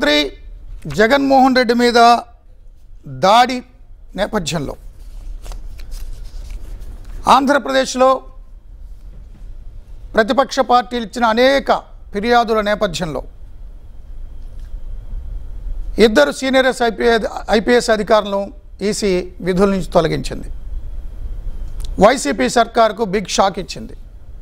ముఖ్యమంత్రి జగన్మోహన్ రెడ్డి మీద దాడి నేపథ్యంలో ఆంధ్రప్రదేశ్లో ప్రతిపక్ష పార్టీలు ఇచ్చిన అనేక ఫిర్యాదుల నేపథ్యంలో ఇద్దరు సీనియర్స్ ఐపీఎ ఐపీఎస్ అధికారులను ఈసీ విధుల నుంచి తొలగించింది వైసీపీ సర్కార్కు బిగ్ షాక్ ఇచ్చింది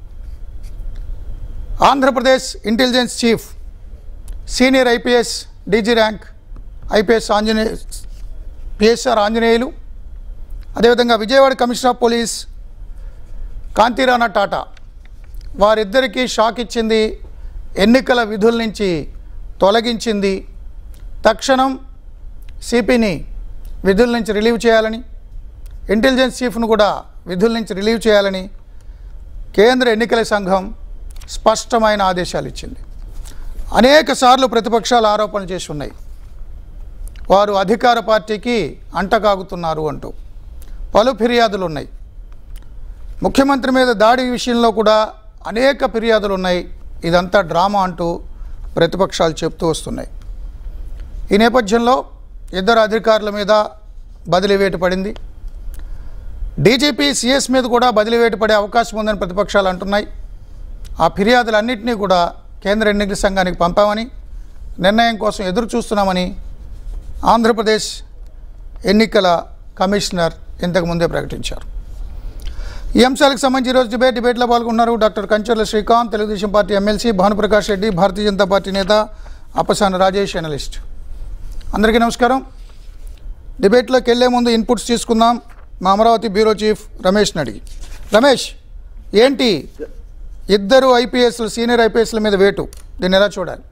Andhra Pradesh intelligence chief senior IPS DG rank IPS Anjaneya PSR Anjaneyulu అదేవిధంగా Vijayawada commissioner of police Kanthi Rana Tata వారిద్దరికీ షాక్ ఇచ్చింది ఎన్నికల విధుల నుంచి తొలగించింది తక్షణం సిపిని విధుల నుంచి రిలీవ్ చేయాలని ఇంటెలిజెన్స్ చీఫ్ను కూడా విధుల నుంచి రిలీవ్ చేయాలని కేంద్ర ఎన్నికల సంఘం స్పష్టమైన ఆదేశాలు ఇచ్చింది అనేక సార్లు ప్రతిపక్షాలు ఆరోపణలు చేసి ఉన్నాయి వారు అధికార పార్టీకి అంటకాగుతున్నారు అంటూ పలు ఫిర్యాదులు ఉన్నాయి ముఖ్యమంత్రి మీద దాడి విషయంలో కూడా అనేక ఫిర్యాదులు ఉన్నాయి ఇదంతా డ్రామా అంటూ ప్రతిపక్షాలు చెప్తూ వస్తున్నాయి ఈ నేపథ్యంలో ఇద్దరు అధికారుల మీద బదిలీ వేటు పడింది డీజీపీ సిఎస్ మీద కూడా బదిలీ వేటు పడే అవకాశం ఉందని ప్రతిపక్షాలు అంటున్నాయి ఆ ఫిర్యాదులన్నింటినీ కూడా కేంద్ర ఎన్నికల సంఘానికి పంపామని నిర్ణయం కోసం ఎదురు చూస్తున్నామని ఆంధ్రప్రదేశ్ ఎన్నికల కమిషనర్ ఇంతకుముందే ప్రకటించారు ఈ అంశాలకు సంబంధించి ఈరోజు డిబేట్ డిబేట్లో పాల్గొన్నారు doctor Kancharla Srikanth Telugu Desam party MLC Bhanu Prakash Reddy Bharatiya Janata party నేత అప్పసాన రాజేష్ అనలిస్ట్ అందరికీ నమస్కారం డిబేట్లోకి వెళ్లే ముందు ఇన్పుట్స్ తీసుకుందాం మా అమరావతి బ్యూరో చీఫ్ రమేష్ని అడిగి రమేష్ ఏంటి ఇద్దరు ఐపీఎస్లు సీనియర్ ఐపీఎస్ల మీద వేటు దీన్ని ఎలా చూడాలి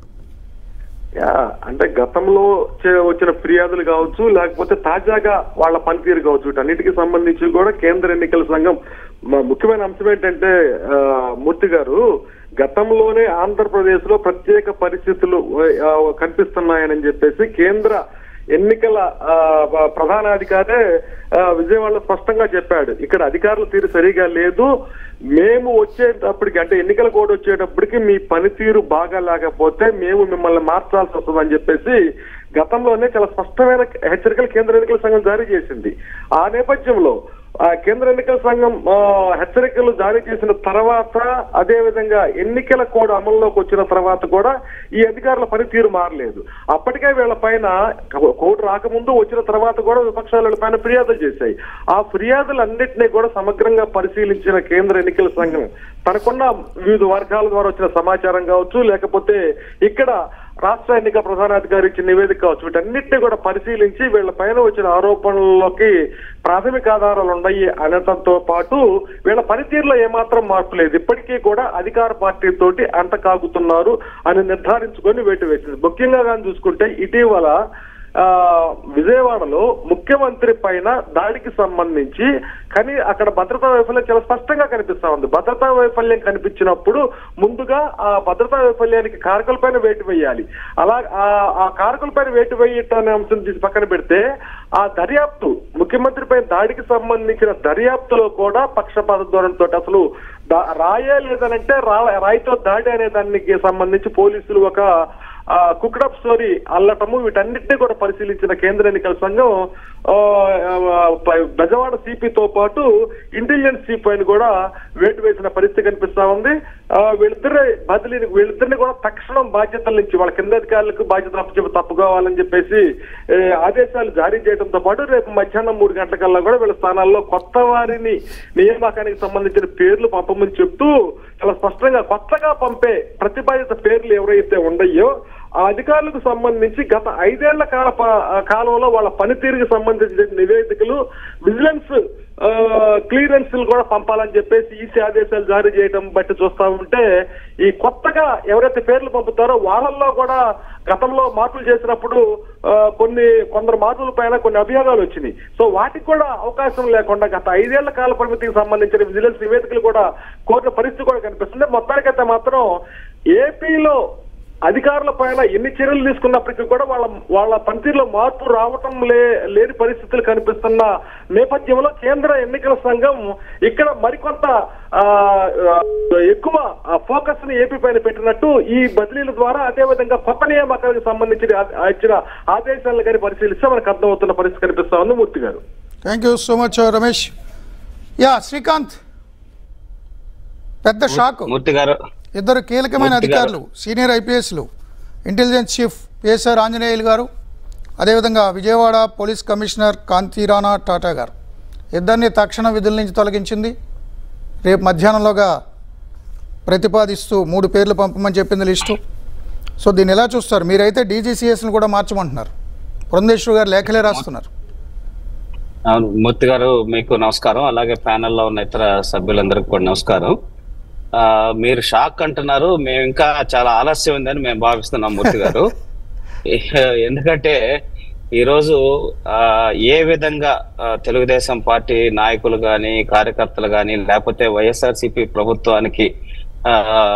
యా అంటే గతంలో చే- వచ్చిన ఫిర్యాదులు కావచ్చు లేకపోతే తాజాగా వాళ్ళ పనితీరు కావచ్చు వీటన్నిటికి సంబంధించి కూడా కేంద్ర ఎన్నికల సంఘం మ- ముఖ్యమైన అంశం ఏంటంటే ఆ, మూర్తి గారు గతంలోనే ఆంధ్రప్రదేశ్ లో ప్రత్యేక పరిస్థితులు ఆ, కనిపిస్తున్నాయని చెప్పేసి కేంద్ర ఎన్నికల ఆ, ప- ప్రధానాధికారే ఆ, విజయవాడలో స్పష్టంగా చెప్పాడు ఇక్కడ అధికారుల తీరు సరిగా లేదు మేము వచ్చేటప్పటికి అంటే ఎన్నికల కోడ్ వచ్చేటప్పటికి మీ పనితీరు బాగా లేకపోతే మేము మిమ్మల్ని మార్చాల్సి వస్తుందని చెప్పేసి గతంలోనే చాలా స్పష్టమైన హెచ్చరికలు కేంద్ర ఎన్నికల సంఘం జారీ చేసింది ఆ నేపథ్యంలో ఆ కేంద్ర ఎన్నికల సంఘం ఆ, హెచ్చరికలు జారీ చేసిన తర్వాత అదే విధంగా ఎన్నికల కోడ్ అమల్లోకి వచ్చిన తర్వాత కూడా ఈ అధికారుల పనితీరు మారలేదు అప్పటికే వీళ్ళ పైన కోడ్ రాకముందు వచ్చిన తర్వాత కూడా విపక్షాలు వీళ్ళ పైన ఫిర్యాదులు చేశాయి ఆ ఫిర్యాదులన్నింటినీ కూడా సమగ్రంగా పరిశీలించిన కేంద్ర ఎన్నికల సంఘం తనకున్న వివిధ వర్గాల ద్వారా వచ్చిన సమాచారం కావచ్చు లేకపోతే ఇక్కడ రాష్ట్ర ఎన్నికల ప్రధానాధికారి ఇచ్చిన నివేదిక కావచ్చు వీటన్నిటిని కూడా పరిశీలించి వీళ్ళ పైన వచ్చిన ఆరోపణలలోకి ప్రాథమిక ఆధారాలు ఉన్నాయి అనడంతో పాటు వీళ్ళ పనితీరులో ఏమాత్రం మార్పు లేదు ఇప్పటికీ కూడా అధికార పార్టీ తోటి అంట కాగుతున్నారు అని నిర్ధారించుకొని వేటు వేసింది ముఖ్యంగా కానీ చూసుకుంటే ఇటీవల ఆ విజయవాడలో ముఖ్యమంత్రి పైన దాడికి సంబంధించి కానీ అక్కడ భద్రతా వైఫల్యం చాలా స్పష్టంగా కనిపిస్తా ఉంది భద్రతా వైఫల్యం కనిపించినప్పుడు ముందుగా ఆ భద్రతా వైఫల్యానికి కారకుల పైన వేటు వేయాలి అలా ఆ- ఆ కారకుల పైన వేటు వేయటం అంశం తీసి పక్కన పెడితే ఆ దర్యాప్తు ముఖ్యమంత్రి పైన దాడికి సంబంధించిన దర్యాప్తులో కూడా పక్షపాత ధోరణితో అసలు దా- రాయే లేదనంటే రా- రాయితో దాడి అనే దానికి సంబంధించి పోలీసులు ఒక కుక్డప్ స్టోరీ అల్లటము వీటన్నిటిని కూడా పరిశీలించిన కేంద్ర ఎన్నికల సంఘం ఆ, ఆ, ప- బెజవాడ సిపితో పాటు ఇంటెలిజెన్స్ చీఫ్ పైన కూడా వేటు వేసిన పరిస్థితి కనిపిస్తా ఉంది ఆ, వీళ్ళిద్దరి బదిలీని వీళ్ళిద్దరిని కూడా తక్షణం బాధ్యతల నుంచి వాళ్ళ కింద అధికారులకు బాధ్యతలు అప్పచెప్పి తప్పుకోవాలని చెప్పేసి ఏ, ఆదేశాలు జారీ చేయడంతో పాటు రేపు మధ్యాహ్నం మూడు గంటలకల్లా కూడా వీళ్ళ స్థానాల్లో కొత్త వారిని నియామకానికి సంబంధించిన పేర్లు పంపమని చెప్తూ చాలా స్పష్టంగా కొత్తగా పంపే ప్రతిపాదిత పేర్లు ఎవరైతే ఉన్నాయో ఆ అధికారులకు సంబంధించి గత ఐదేళ్ల కాల ప- కాలంలో వాళ్ళ పనితీరుకి సంబంధించిన నివేదికలు విజిలెన్స్ క్లియరెన్స్ కూడా పంపాలని చెప్పేసి ఈసీ ఆదేశాలు జారీ చేయడం బట్టి చూస్తా ఉంటే ఈ కొత్తగా ఎవరైతే పేర్లు పంపుతారో వాళ్ళల్లో కూడా గతంలో మార్పులు చేసినప్పుడు ఆ, కొన్ని కొందరు మార్పుల పైన కొన్ని అభియోగాలు వచ్చినాయి సో వాటికి కూడా అవకాశం లేకుండా గత ఐదేళ్ల కాల పరిమితికి సంబంధించిన విజిలెన్స్ నివేదికలు కూడా కోరిన పరిస్థితి కూడా కనిపిస్తుంది మొత్తానికైతే మాత్రం ఏపీలో అధికారుల పైన ఎన్ని చర్యలు తీసుకున్నప్పటికీ కూడా వాళ్ళ వాళ్ళ పనితీరులో మార్పు రావటం లే లేని పరిస్థితులు కనిపిస్తున్న నేపథ్యంలో కేంద్ర ఎన్నికల సంఘం ఇక్కడ మరికొంత ఆ, ఆ, ఎక్కువ ఫోకస్ ని ఏపీ పైన పెట్టినట్టు ఈ బదిలీల ద్వారా అదేవిధంగా కొత్త నియామకాలకు సంబంధించిన ఆ- ఇచ్చిన ఆదేశాలను కానీ పరిశీలిస్తే మనకు అర్థమవుతున్న పరిస్థితి కనిపిస్తా ఉంది Murthy garu thank you so much Ramesh yeah Srikanth పెద్ద షాక్ మూర్తి గారు ఇద్దరు కీలకమైన మూర్తి గారు. అధికారులు సీనియర్ ఐపీఎస్లు intelligence chief PSR Anjaneyulu garu అదేవిధంగా విజయవాడ పోలీస్ కమిషనర్ కాంతిరాణా టాటా గారు ఇద్దరిని తక్షణ విధుల నుంచి తొలగించింది రేపు మధ్యాహ్నంలోగా ప్రతిపాదిస్తూ మూడు పేర్లు పంపమని చెప్పింది లిస్టు సో దీన్ని ఎలా చూస్తారు మీరైతే డీజీసీఎస్ని కూడా మార్చమంటున్నారు బృందేశ్వర్ గారు లేఖలే రాస్తున్నారు అవును మూర్తి గారు మీకు నమస్కారం అలాగే ప్యానెల్లో ఉన్న ఇతర సభ్యులందరికీ కూడా నమస్కారం ఆ, మీరు షాక్ అంటున్నారు మేము ఇంకా చాలా ఆలస్యం ఉందని మేము భావిస్తున్నాం మూర్తి గారు ఎందుకంటే ఈరోజు ఆ, ఏ విధంగా ఆ, తెలుగుదేశం పార్టీ నాయకులు కానీ కార్యకర్తలు కానీ లేకపోతే వైఎస్ఆర్సీపీ ప్రభుత్వానికి ఆ,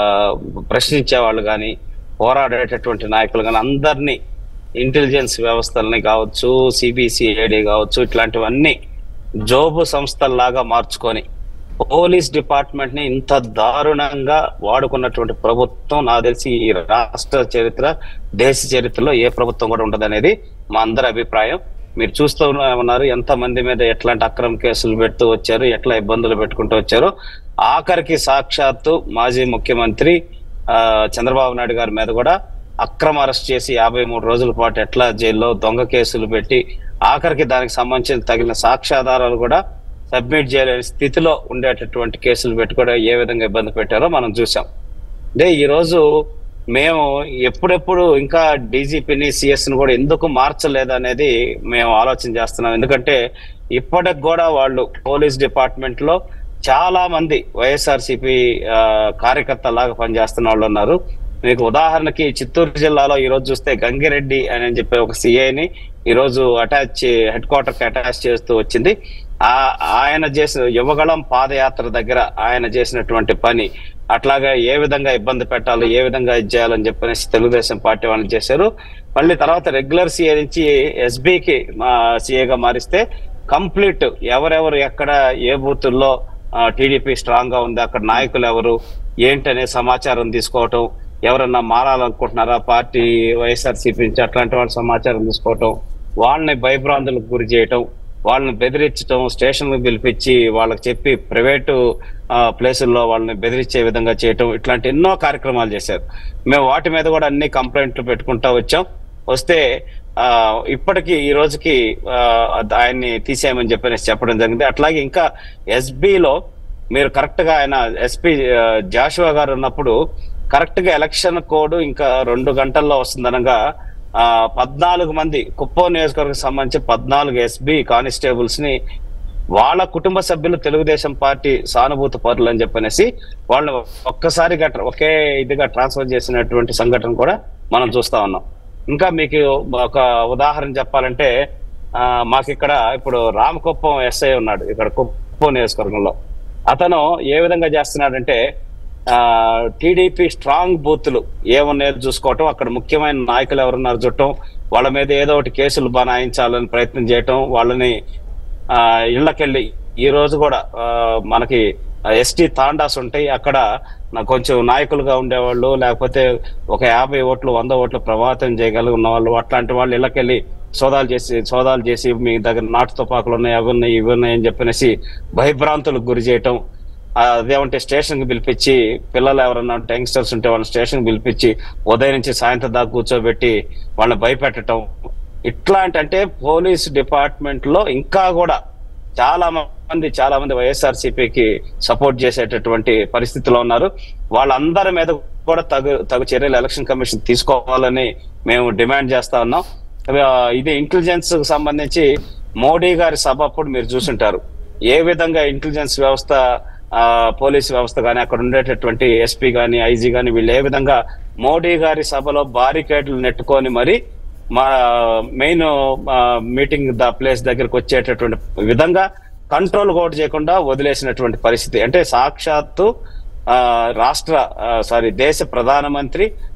ప్రశ్నించే వాళ్ళు కానీ పోరాడేటటువంటి నాయకులు కానీ అందరినీ ఇంటెలిజెన్స్ వ్యవస్థల్ని కావచ్చు సిబిసిఐడి కావచ్చు ఇట్లాంటివన్నీ జోబు సంస్థల్లాగా మార్చుకొని పోలీస్ డిపార్ట్మెంట్ ని ఇంత దారుణంగా వాడుకున్నటువంటి ప్రభుత్వం నాకు తెలిసి ఈ రాష్ట్ర చరిత్ర దేశ చరిత్రలో ఏ ప్రభుత్వం కూడా ఉండదనేది మా అందరి అభిప్రాయం మీరు చూస్తూ ఉన్నారు ఎంత మంది మీద ఎట్లాంటి అక్రమ కేసులు పెడుతూ వచ్చారు ఎట్లా ఇబ్బందులు పెట్టుకుంటూ వచ్చారు ఆఖరికి సాక్షాత్తు మాజీ ముఖ్యమంత్రి ఆ, చంద్రబాబు నాయుడు గారి మీద కూడా అక్రమ అరెస్ట్ చేసి యాభై మూడు రోజుల పాటు ఎట్లా జైల్లో దొంగ కేసులు పెట్టి ఆఖరికి దానికి సంబంధించిన తగిన సాక్ష్యాధారాలు కూడా సబ్మిట్ చేయలేని స్థితిలో ఉండేటటువంటి కేసులు పెట్టి కూడా ఏ విధంగా ఇబ్బంది పెట్టారో మనం చూసాం అంటే ఈ రోజు మేము ఎప్పుడెప్పుడు ఇంకా డీజీపీని సిఎస్ ని కూడా ఎందుకు మార్చలేదు అనేది మేము ఆలోచన చేస్తున్నాం ఎందుకంటే ఇప్పటికి కూడా వాళ్ళు పోలీస్ డిపార్ట్మెంట్ లో చాలా మంది వైఎస్ఆర్సీపీ కార్యకర్తలాగా పనిచేస్తున్న వాళ్ళు ఉన్నారు మీకు ఉదాహరణకి చిత్తూరు జిల్లాలో ఈ రోజు చూస్తే గంగిరెడ్డి అని చెప్పి ఒక సిఐని ఈ రోజు అటాచ్ హెడ్ క్వార్టర్ కి అటాచ్ చేస్తూ వచ్చింది ఆ ఆయన చేసిన యువగళం పాదయాత్ర దగ్గర ఆయన చేసినటువంటి పని అట్లాగా ఏ విధంగా ఇబ్బంది పెట్టాలి ఏ విధంగా ఇది చేయాలని చెప్పనేసి తెలుగుదేశం పార్టీ వాళ్ళు చేశారు మళ్ళీ తర్వాత రెగ్యులర్ సీఏ నుంచి ఎస్బీకి సీఏగా మారిస్తే కంప్లీట్ ఎవరెవరు ఎక్కడ ఏ బూతుల్లో టీడీపీ స్ట్రాంగ్ గా ఉంది అక్కడ నాయకులు ఎవరు ఏంటనే సమాచారం తీసుకోవటం ఎవరన్నా మారాలనుకుంటున్నారా పార్టీ వైఎస్ఆర్సీపీ నుంచి అట్లాంటి వాళ్ళ సమాచారం తీసుకోవటం వాళ్ళని భయభ్రాంతులకు గురి చేయటం వాళ్ళని బెదిరించడం స్టేషన్ పిలిపించి వాళ్ళకి చెప్పి ప్రైవేటు ప్లేసుల్లో వాళ్ళని బెదిరించే విధంగా చేయటం ఇట్లాంటి ఎన్నో కార్యక్రమాలు చేశారు మేము వాటి మీద కూడా అన్ని కంప్లైంట్లు పెట్టుకుంటా వచ్చాం వస్తే ఆ ఇప్పటికి ఈ రోజుకి ఆ, ఆయన్ని తీసేయమని చెప్పనేసి చెప్పడం జరిగింది అట్లాగే ఇంకా ఎస్బీలో మీరు కరెక్ట్ గా ఆయన ఎస్పీ జాషువా గారు ఉన్నప్పుడు కరెక్ట్ గా ఎలక్షన్ కోడ్ ఇంకా రెండు గంటల్లో వస్తుందనగా ఆ పద్నాలుగు మంది కుప్పం నియోజకవర్గం సంబంధించి పద్నాలుగు ఎస్బి కానిస్టేబుల్స్ ని వాళ్ళ కుటుంబ సభ్యులు తెలుగుదేశం పార్టీ సానుభూతి పరులు అని చెప్పనేసి వాళ్ళని ఒక్కసారిగా ట్ర- ఒకే ఇదిగా ట్రాన్స్ఫర్ చేసినటువంటి సంఘటన కూడా మనం చూస్తా ఉన్నాం ఇంకా మీకు ఒక ఉదాహరణ చెప్పాలంటే ఆ మాకు ఇక్కడ ఇప్పుడు రామకుప్పం ఎస్ఐ ఉన్నాడు ఇక్కడ కుప్పం నియోజకవర్గంలో అతను ఏ విధంగా చేస్తున్నాడంటే ఆ టీడీపీ స్ట్రాంగ్ బూత్లు ఏమున్నాయో చూసుకోవటం అక్కడ ముఖ్యమైన నాయకులు ఎవరున్నారు చుట్టం వాళ్ళ మీద ఏదో ఒకటి కేసులు బనాయించాలని ప్రయత్నం చేయటం వాళ్ళని ఆ ఇళ్ళకెళ్ళి ఈ రోజు కూడా ఆ, మనకి ఎస్టీ తాండాస్ ఉంటాయి అక్కడ నా కొంచెం నాయకులుగా ఉండేవాళ్ళు లేకపోతే ఒక యాభై ఓట్లు వంద ఓట్లు ప్రభావితం చేయగలిగి ఉన్న వాళ్ళు అట్లాంటి వాళ్ళు ఇళ్ళకెళ్ళి సోదాలు చేసి సోదాలు చేసి మీ దగ్గర నాటు తుపాకులు ఉన్నాయి అవి ఉన్నాయి ఇవి ఉన్నాయి అని చెప్పనేసి భయభ్రాంతులకు గురి చేయటం ఆ, అదేమంటే స్టేషన్ కి పిలిపించి పిల్లలు ఎవరన్నా యంగ్స్టర్స్ ఉంటే వాళ్ళని స్టేషన్ కి పిలిపించి ఉదయం నుంచి సాయంత్రం దాకా కూర్చోబెట్టి వాళ్ళని భయపెట్టడం ఇట్లాంటి అంటే పోలీస్ డిపార్ట్మెంట్ లో ఇంకా కూడా చాలా మంది చాలా మంది వైఎస్ఆర్సీపీకి సపోర్ట్ చేసేటటువంటి పరిస్థితిలో ఉన్నారు వాళ్ళందరి మీద కూడా తగు తగు చర్యలు ఎలక్షన్ కమిషన్ తీసుకోవాలని మేము డిమాండ్ చేస్తా ఉన్నాం ఆ, ఇది ఇంటెలిజెన్స్ కు సంబంధించి మోడీ గారి సభ అప్పుడు మీరు చూసుంటారు ఏ విధంగా ఇంటెలిజెన్స్ వ్యవస్థ ఆ పోలీస్ వ్యవస్థ కానీ అక్కడ ఉండేటటువంటి ఎస్పీ గాని ఐజీ గాని వీళ్ళు ఏ విధంగా మోడీ గారి సభలో బారికేడ్లు నెట్టుకొని మరి మా మెయిన్ మీటింగ్ ద ప్లేస్ దగ్గరకు వచ్చేటటువంటి విధంగా కంట్రోల్ కూడా చేయకుండా వదిలేసినటువంటి పరిస్థితి అంటే సాక్షాత్తు ఆ, రాష్ట్ర సారీ దేశ ప్రధానమంత్రి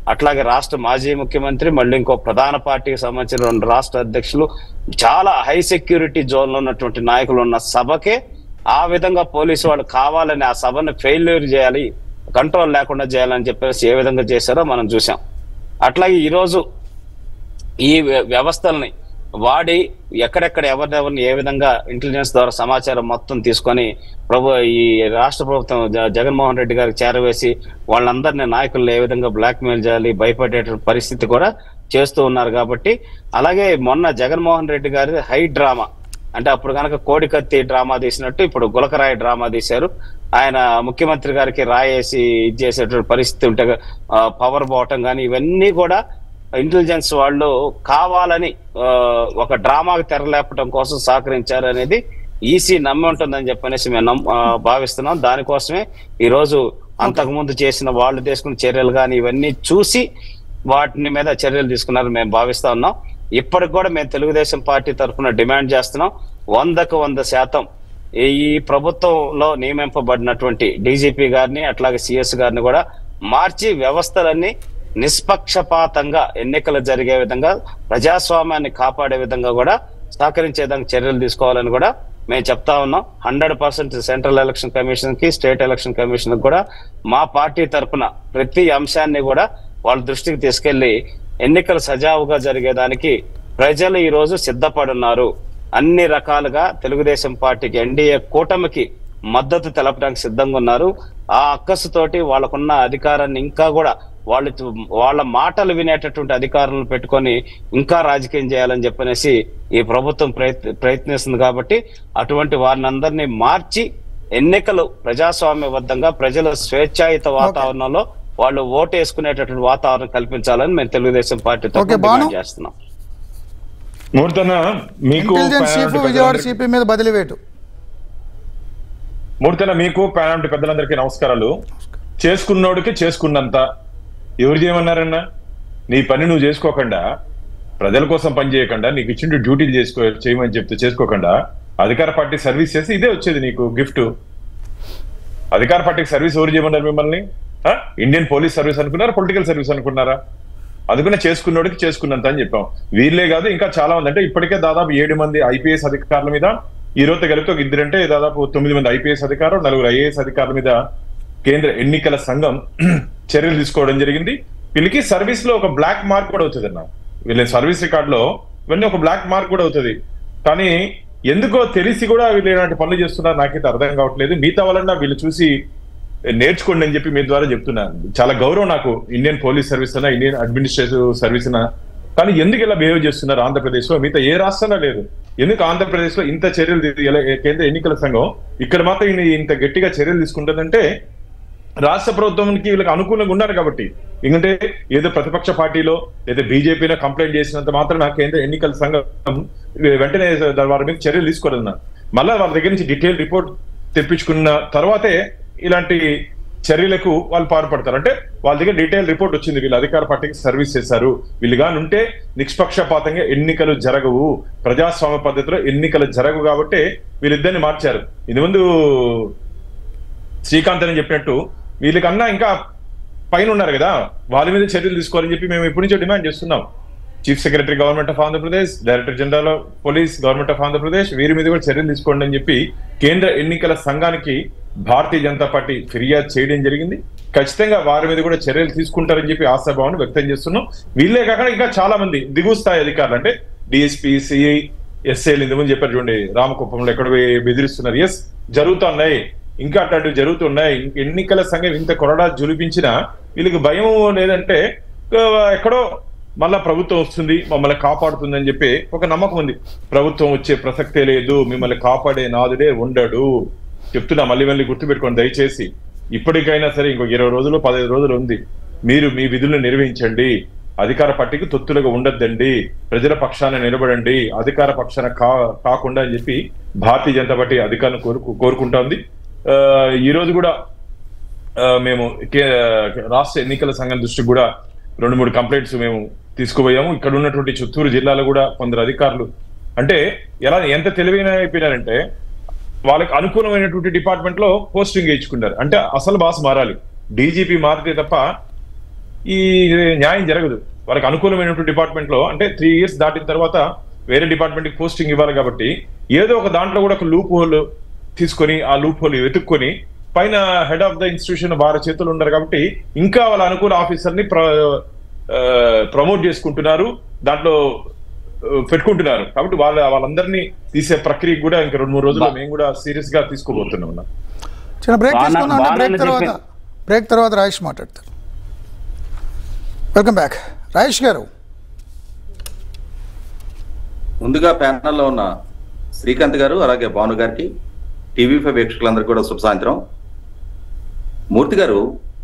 అట్లాగే రాష్ట్ర మాజీ ముఖ్యమంత్రి మళ్ళీ ఇంకో ప్రధాన పార్టీకి సంబంధించిన రెండు రాష్ట్ర అధ్యక్షులు చాలా హై సెక్యూరిటీ జోన్ లో ఉన్నటువంటి నాయకులు ఉన్న సభకే ఆ విధంగా పోలీసు వాళ్ళు కావాలని ఆ సభను ఫెయిల్యూర్ చేయాలి కంట్రోల్ లేకుండా చేయాలని చెప్పేసి ఏ విధంగా చేశారో మనం చూసాం అట్లాగే ఈరోజు ఈ వ్య- వ్యవస్థల్ని వాడి ఎక్కడెక్కడ ఎవరినెవరిని ఏ విధంగా ఇంటెలిజెన్స్ ద్వారా సమాచారం మొత్తం తీసుకొని ప్రభు ఈ రాష్ట్ర ప్రభుత్వం జ- జగన్మోహన్ రెడ్డి గారికి చేరవేసి వాళ్ళందరినీ నాయకులను ఏ విధంగా బ్లాక్మెయిల్ చేయాలి భయపడే పరిస్థితి కూడా చేస్తూ ఉన్నారు కాబట్టి అలాగే మొన్న జగన్మోహన్ రెడ్డి గారి హై డ్రామా అంటే అప్పుడు కనుక కోడికత్తి డ్రామా తీసినట్టు ఇప్పుడు గులకరాయి డ్రామా తీశారు ఆయన ముఖ్యమంత్రి గారికి రాయేసి ఇది చేసేటువంటి పరిస్థితి ఉంటే పవర్ పోవటం కానీ ఇవన్నీ కూడా ఇంటెలిజెన్స్ వాళ్ళు కావాలని ఆ, ఒక డ్రామాకి తెరలేపటం కోసం సహకరించారు అనేది ఈసీ నమ్మి ఉంటుందని చెప్పనేసి మేము నమ్- ఆ, భావిస్తున్నాం దానికోసమే ఈ రోజు అంతకుముందు చేసిన వాళ్ళు తీసుకున్న చర్యలు కానీ ఇవన్నీ చూసి వాటిని మీద చర్యలు తీసుకున్నారని మేము భావిస్తా ఉన్నాం ఇప్పటికి కూడా మేము తెలుగుదేశం పార్టీ తరఫున డిమాండ్ చేస్తున్నాం వందకు వంద శాతం ఈ ప్రభుత్వంలో నియమింపబడినటువంటి డీజీపీ గారిని అట్లాగే సిఎస్ గారిని కూడా మార్చి వ్యవస్థలన్నీ నిష్పక్షపాతంగా ఎన్నికలు జరిగే విధంగా ప్రజాస్వామ్యాన్ని కాపాడే విధంగా కూడా సహకరించే విధంగా చర్యలు తీసుకోవాలని కూడా మేము చెప్తా ఉన్నాం hundred percent central election commission కి స్టేట్ ఎలక్షన్ కమిషన్ కూడా మా పార్టీ తరపున ప్రతి అంశాన్ని కూడా వాళ్ళ దృష్టికి తీసుకెళ్లి ఎన్నికలు సజావుగా జరిగేదానికి ప్రజలు ఈ రోజు సిద్ధపడున్నారు అన్ని రకాలుగా తెలుగుదేశం పార్టీకి ఎన్డీఏ కూటమికి మద్దతు తెలపడానికి సిద్ధంగా ఉన్నారు ఆ అక్కసుతోటి వాళ్ళకున్న అధికారాన్ని ఇంకా కూడా వాళ్ళు వాళ్ళ మాటలు వినేటటువంటి అధికారులను పెట్టుకొని ఇంకా రాజకీయం చేయాలని చెప్పనేసి ఈ ప్రభుత్వం ప్రయత్ ప్రయత్నిస్తుంది కాబట్టి అటువంటి వారిని అందరినీ మార్చి ఎన్నికలు ప్రజాస్వామ్యబద్ధంగా ప్రజల స్వేచ్ఛాయుత వాతావరణంలో వాళ్ళు ఓటు వేసుకునేటటువంటి వాతావరణం కల్పించాలని మేము తెలుగుదేశం పార్టీ ఓకే, భాను. చేస్తున్నాం మూర్తన మీకు ఇంటెలిజెన్స్ చీఫ్ ప్యానల్ విజయవాడ పెద్దలందరికీ- సిపి మీద బదిలీవేటు మూర్తన మీకు ప్యానల్ పెద్దలందరికీ నమస్కారాలు చేసుకున్నోడికి చేసుకున్నంత ఎవరు చేయమన్నారన్నా నీ పని నువ్వు చేసుకోకుండా ప్రజల కోసం పని చేయకుండా నీకు ఇచ్చిన డ్యూటీలు చేసుకో చేయమని చెప్తే చేసుకోకుండా అధికార పార్టీ సర్వీస్ చేసి ఇదే వచ్చేది నీకు గిఫ్ట్ అధికార పార్టీకి సర్వీస్ ఎవరు చేయమన్నారు మిమ్మల్ని ఆ? ఇండియన్ పోలీస్ సర్వీస్ అనుకున్నారా పొలిటికల్ సర్వీస్ అనుకున్నారా అందుకనే చేసుకున్నోడికి చేసుకున్నంత అని చెప్పాం వీళ్ళే కాదు ఇంకా చాలా మంది అంటే ఇప్పటికే దాదాపు ఏడు మంది ఐపీఎస్ అధికారుల మీద ఈ రోజు కలిపితే ఒక ఇద్దరంటే దాదాపు తొమ్మిది మంది ఐపీఎస్ అధికారులు నలుగురు ఐఏఎస్ అధికారుల మీద కేంద్ర ఎన్నికల సంఘం చర్యలు తీసుకోవడం జరిగింది వీళ్ళకి సర్వీస్ లో ఒక బ్లాక్ మార్క్ కూడా అవుతుంది అన్న వీళ్ళ సర్వీస్ రికార్డ్ లో ఇవన్నీ ఒక బ్లాక్ మార్క్ కూడా అవుతుంది కానీ ఎందుకో తెలిసి కూడా వీళ్ళు ఇలాంటి పనులు చేస్తున్నారు నాకైతే అర్థం కావట్లేదు మిగతా వాళ్ళన్నా వీళ్ళు చూసి నేర్చుకోండి అని చెప్పి మీ ద్వారా చెప్తున్నాను చాలా గౌరవం నాకు ఇండియన్ పోలీస్ సర్వీస్ అన్నా ఇండియన్ అడ్మినిస్ట్రేటివ్ సర్వీస్ అన్నా కానీ ఎందుకు ఇలా బిహేవ్ చేస్తున్నారు ఆంధ్రప్రదేశ్ లో మిగతా ఏ రాష్ట్రంలో లేదు ఎందుకు ఆంధ్రప్రదేశ్ లో ఇంత చర్యలు తీ- ఎలా- కేంద్ర ఎన్నికల సంఘం ఇక్కడ మాత్రం ఈయన ఇంత గట్టిగా చర్యలు తీసుకుంటుందంటే రాష్ట్ర ప్రభుత్వానికి వీళ్ళకి అనుకూలంగా ఉన్నారు కాబట్టి ఎందుకంటే ఏదో ప్రతిపక్ష పార్టీలో లేదా బీజేపీలో కంప్లైంట్ చేసినంత మాత్రం కేంద్ర ఎన్నికల సంఘం వెంటనే వారి మీద చర్యలు తీసుకోరన్నారు మళ్ళా వాళ్ళ దగ్గర నుంచి డీటెయిల్ రిపోర్ట్ తెప్పించుకున్న తర్వాతే ఇలాంటి చర్యలకు వాళ్ళు పాల్పడతారు అంటే వాళ్ళ దగ్గర డీటెయిల్ రిపోర్ట్ వచ్చింది వీళ్ళు అధికార పార్టీకి సర్వీస్ చేశారు వీళ్ళు కానీ ఉంటే నిష్పక్షపాతంగా ఎన్నికలు జరగవు ప్రజాస్వామ్య పద్ధతిలో ఎన్నికలు జరగవు కాబట్టి వీళ్ళిద్దరిని మార్చారు ఇది ముందు శ్రీకాంత్ అని చెప్పినట్టు వీళ్ళకన్నా ఇంకా పైన ఉన్నారు కదా వాళ్ళ మీద చర్యలు తీసుకోవాలని చెప్పి మేము ఎప్పటి నుంచో డిమాండ్ చేస్తున్నాం chief secretary government of Andhra Pradesh director general of police government of Andhra Pradesh వీరి మీద కూడా చర్యలు తీసుకోండి అని చెప్పి కేంద్ర ఎన్నికల సంఘానికి భారతీయ జనతా పార్టీ ఫిర్యాదు చేయడం జరిగింది ఖచ్చితంగా వారి మీద కూడా చర్యలు తీసుకుంటారని చెప్పి ఆశాభావాన్ని వ్యక్తం చేస్తున్నాం వీళ్ళే కాకుండా ఇంకా చాలా మంది దిగువ స్థాయి అధికారులు అంటే డిఎస్పీ సిఐ ఎస్ఐలు ఇంతకుముందు చెప్పారు చూడండి రామకుప్పంలో ఎక్కడ పోయి బెదిరిస్తున్నారు ఎస్ జరుగుతున్నాయి ఇంకా అట్లాంటివి జరుగుతున్నాయి ఇంక ఎన్నికల సంఘం ఇంత కొరడా జులిపించినా వీళ్ళకి భయం లేదంటే ఆ, ఎక్కడో మళ్ళా ప్రభుత్వం వస్తుంది మమ్మల్ని కాపాడుతుందని చెప్పి ఒక నమ్మకం ఉంది ప్రభుత్వం వచ్చే ప్రసక్తే లేదు మిమ్మల్ని కాపాడే నాదుడే ఉండడు చెప్తున్నా మళ్ళీ మళ్ళీ గుర్తుపెట్టుకోండి దయచేసి ఇప్పటికైనా సరే ఇంకొక ఇరవై రోజులు పదహైదు రోజులు ఉంది మీరు మీ విధులను నిర్వహించండి అధికార పార్టీకి తొత్తులుగా ఉండొద్దండి ప్రజల పక్షాన నిలబడండి అధికార పక్షాన కా కాకుండా అని చెప్పి భారతీయ జనతా పార్టీ అధికారులను కోరుకు కోరుకుంటోంది ఆ, ఈ రోజు కూడా ఆ, మేము కే- రాష్ట్ర ఎన్నికల సంఘం దృష్టికి కూడా రెండు మూడు కంప్లైంట్స్ మేము తీసుకుపోయాము ఇక్కడ ఉన్నటువంటి చిత్తూరు జిల్లాలో కూడా కొందరు అధికారులు అంటే ఎలా ఎంత తెలివైన అయిపోయినారంటే వాళ్ళకి అనుకూలమైనటువంటి డిపార్ట్మెంట్ లో పోస్టింగ్ వేయించుకున్నారు అంటే అసలు బాస్ మారాలి డీజీపీ మారితే తప్ప ఈ న్యాయం జరగదు వారికి అనుకూలమైనటువంటి డిపార్ట్మెంట్ లో అంటే త్రీ ఇయర్స్ దాటిన తర్వాత వేరే డిపార్ట్మెంట్ కి పోస్టింగ్ ఇవ్వాలి కాబట్టి ఏదో ఒక దాంట్లో కూడా ఒక లూప్ హోల్ తీసుకొని ఆ లూప్ హోల్ వెతుక్కొని పైన హెడ్ ఆఫ్ ద ఇన్స్టిట్యూషన్ వారి చేతులు ఉన్నారు కాబట్టి ఇంకా వాళ్ళ అనుకూల ఆఫీసర్ ని ప్రమోట్ చేసుకుంటున్నారు దాంట్లో ఆ, పెట్టుకుంటున్నారు కాబట్టి వాళ్ళ వాళ్ళందరినీ తీసే ప్రక్రియ కూడా ఇంకా రెండు మూడు రోజుల్లో మేము కూడా సీరియస్ గా తీసుకోబోతున్నాం చిన్న బ్రేక్ బాగా- తీసుకుందాం బాగానే బ్రేక్ తర్వాత చెప్పారు. బ్రేక్ తర్వాత రాజేష్ మాట్లాడతారు వెల్కమ్ బ్యాక్ రాజేష్ గారు ముందుగా ప్యానల్లో ఉన్న శ్రీకాంత్ గారు అలాగే భాను గారికి టీవీ ఫైవ్ వీక్షకులందరికీ కూడా శుభ సాయంత్రం మూర్తి గారు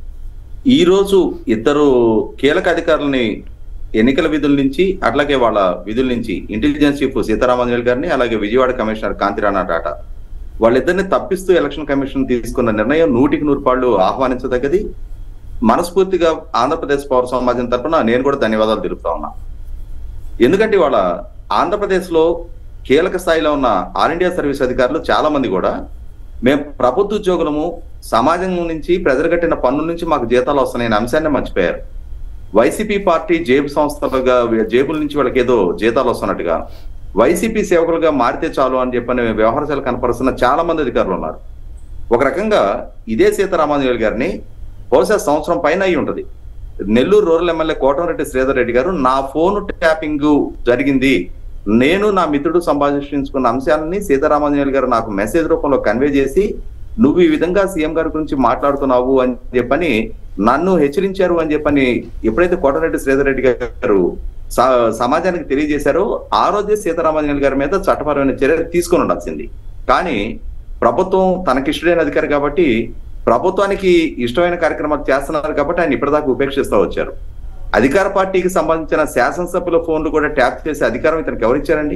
ఈరోజు ఇద్దరు కీలక అధికారులని ఎన్నికల విధుల నుంచి అట్లాగే వాళ్ళ విధుల నుంచి ఇంటెలిజెన్స్ చీఫ్ సీతారామన్ గారిని అలాగే విజయవాడ కమిషనర్ కాంతిరాణా టాటా వాళ్ళిద్దరిని తప్పిస్తూ ఎలక్షన్ కమిషన్ తీసుకున్న నిర్ణయం నూటికి నూరు పాళ్ళు ఆహ్వానించదగ్గది మనస్ఫూర్తిగా ఆంధ్రప్రదేశ్ పౌర సమాజం తరపున నేను కూడా ధన్యవాదాలు తెలుపుతా ఉన్నా ఎందుకంటే ఇవాళ ఆంధ్రప్రదేశ్ లో కీలక స్థాయిలో ఉన్న ఆల్ ఇండియా సర్వీస్ అధికారులు చాలా మంది కూడా మేము ప్రభుత్వ ఉద్యోగులము సమాజం నుంచి ప్రజలు కట్టిన పన్నుల నుంచి మాకు జీతాలు వస్తున్నాయనే అంశాన్ని మర్చిపోయారు వైసీపీ పార్టీ జేబు సంస్థలుగా జేబుల నుంచి వాళ్ళకి ఏదో జీతాలు వస్తున్నట్టుగా వైసీపీ సేవకులుగా మారితే చాలు అని చెప్పని వ్యవహారశాలు కనపరుస్తున్న చాలా మంది అధికారులు ఉన్నారు ఒక రకంగా ఇదే సీతారామాంజలి గారిని బహుశా సంవత్సరం పైన అయి ఉంటది నెల్లూరు రూరల్ ఎమ్మెల్యే కోటమిరెడ్డి శ్రీధర్ రెడ్డి గారు నా ఫోన్ ట్యాపింగ్ జరిగింది నేను నా మిత్రుడు సంభాషించుకున్న అంశాలని సీతారామాంజలి గారు నాకు మెసేజ్ రూపంలో కన్వే చేసి నువ్వు ఈ విధంగా సీఎం గారి గురించి మాట్లాడుతున్నావు అని చెప్పని నన్ను హెచ్చరించారు అని చెప్పని ఎప్పుడైతే కోటరెడ్డి శ్రీధర్ రెడ్డి గారు స- సమాజానికి తెలియజేశారో ఆ రోజే సీతారామాంజలి గారి మీద చట్టపరమైన చర్యలు తీసుకొని ఉండాల్సింది కానీ ప్రభుత్వం తనకిష్టమైన అధికారి కాబట్టి ప్రభుత్వానికి ఇష్టమైన కార్యక్రమాలు చేస్తున్నారు కాబట్టి ఆయన ఇప్పటిదాకా ఉపేక్షిస్తూ వచ్చారు అధికార పార్టీకి సంబంధించిన శాసనసభ్యుల ఫోన్లు కూడా ట్యాప్ చేసే అధికారం ఇతనికి ఎవరిచ్చారండి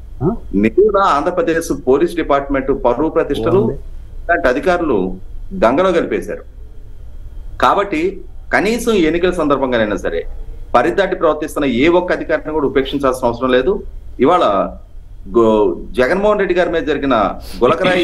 నిజంగా ఆంధ్రప్రదేశ్ పోలీస్ డిపార్ట్మెంట్ పరువు ప్రతిష్టలు ఇలాంటి అధికారులు గంగలో కలిపేశారు కాబట్టి కనీసం ఎన్నికల సందర్భంగానైనా సరే పరిదాటి ప్రవర్తిస్తున్న ఏ ఒక్క అధికారిని కూడా ఉపేక్షించాల్సిన అవసరం లేదు ఇవాళ గో- జగన్మోహన్ రెడ్డి గారి మీద జరిగిన గులకరాయి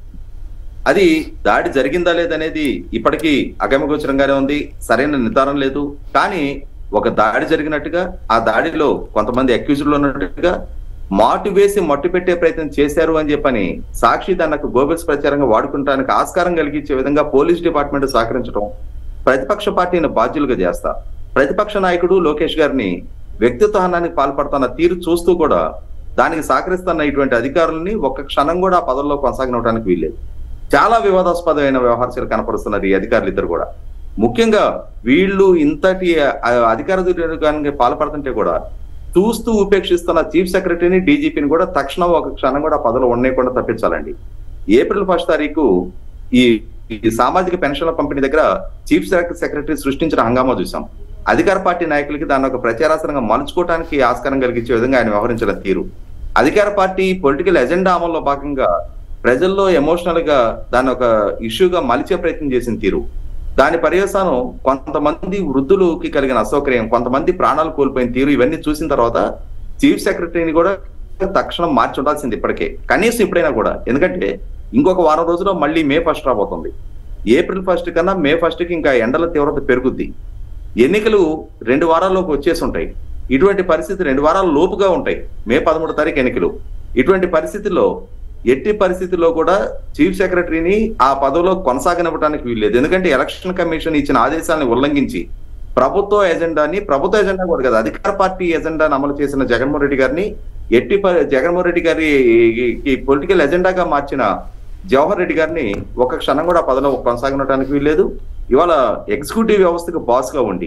అది దాడి జరిగిందా లేదనేది ఇప్పటికీ అగమగోచరంగానే ఉంది సరైన నిర్ధారణ లేదు కానీ ఒక దాడి జరిగినట్టుగా ఆ దాడిలో కొంతమంది అక్యూజులు ఉన్నట్టుగా మాటు వేసి మట్టు పెట్టే ప్రయత్నం చేశారు అని చెప్పని సాక్షి తనకు గోబెల్స్ ప్రచారంగా వాడుకుంటానికి ఆస్కారం కలిగించే విధంగా పోలీస్ డిపార్ట్మెంట్ సహకరించడం ప్రతిపక్ష పార్టీని బాధ్యులుగా చేస్తా ప్రతిపక్ష నాయకుడు లోకేష్ గారిని వ్యక్తిత్వ హనానికి పాల్పడుతున్న తీరు చూస్తూ కూడా దానికి సహకరిస్తున్న ఇటువంటి అధికారులని ఒక్క క్షణం కూడా ఆ పదవుల్లో కొనసాగనవడానికి వీల్లేదు చాలా వివాదాస్పదమైన వ్యవహారాలు కనపరుస్తున్నారు ఈ అధికారులు ఇద్దరు కూడా ముఖ్యంగా వీళ్ళు ఇంతటి ఆ, అధికార దుర్వినియోగానికి పాల్పడుతుంటే కూడా చూస్తూ ఉపేక్షిస్తున్న చీఫ్ సెక్రటరీని డీజీపీని కూడా తక్షణం ఒక క్షణం కూడా ఆ పదవులు ఉండకుండా తప్పించాలండి ఏప్రిల్ ఫస్ట్ తారీఖు ఈ ఈ సామాజిక పెన్షన్ల పంపిణీ దగ్గర చీఫ్ సెక్రటరీ సృష్టించిన హంగామా చూసాం అధికార పార్టీ నాయకులకి దాన్ని ఒక ప్రచారాసనంగా మలుచుకోవడానికి ఆస్కారం కలిగించే విధంగా ఆయన వ్యవహరించిన తీరు అధికార పార్టీ పొలిటికల్ ఎజెండా అమల్లో భాగంగా ప్రజల్లో ఎమోషనల్ గా దాన్ని ఒక ఇష్యూగా మలిచే ప్రయత్నం చేసిన తీరు దాని పర్యవసానం కొంతమంది వృద్ధులకి కలిగిన అసౌకర్యం కొంతమంది ప్రాణాలు కోల్పోయిన తీరు ఇవన్నీ చూసిన తర్వాత చీఫ్ సెక్రటరీని కూడా తక్షణం మార్చి ఉండాల్సింది ఇప్పటికే కనీసం ఇప్పుడైనా కూడా ఎందుకంటే ఇంకొక వారం రోజుల్లో మళ్ళీ మే ఫస్ట్ రాబోతుంది ఏప్రిల్ ఫస్ట్ కన్నా మే ఫస్ట్ కి ఇంకా ఎండల తీవ్రత పెరుగుద్ది ఎన్నికలు రెండు వారాల్లోకి వచ్చేసి ఉంటాయి ఇటువంటి పరిస్థితి రెండు వారాల లోపుగా ఉంటాయి మే పదమూడు తారీఖు ఎన్నికలు ఇటువంటి పరిస్థితుల్లో ఎట్టి పరిస్థితుల్లో కూడా చీఫ్ సెక్రటరీని ఆ పదవిలో కొనసాగనివ్వడానికి వీల్లేదు ఎందుకంటే ఎలక్షన్ కమిషన్ ఇచ్చిన ఆదేశాలను ఉల్లంఘించి ప్రభుత్వ ఎజెండాని ప్రభుత్వ ఎజెండా కూడా కదా అధికార పార్టీ ఎజెండాను అమలు చేసిన జగన్మోహన్ రెడ్డి గారిని ఎట్టి ప- జగన్మోహన్ రెడ్డి గారి ఈ పొలిటికల్ ఎజెండాగా మార్చిన జవహర్ రెడ్డి గారిని ఒక క్షణం కూడా ఆ పదవిలో కొనసాగనడానికి వీల్లేదు ఇవాళ ఎగ్జిక్యూటివ్ వ్యవస్థకు బాస్ గా ఉండి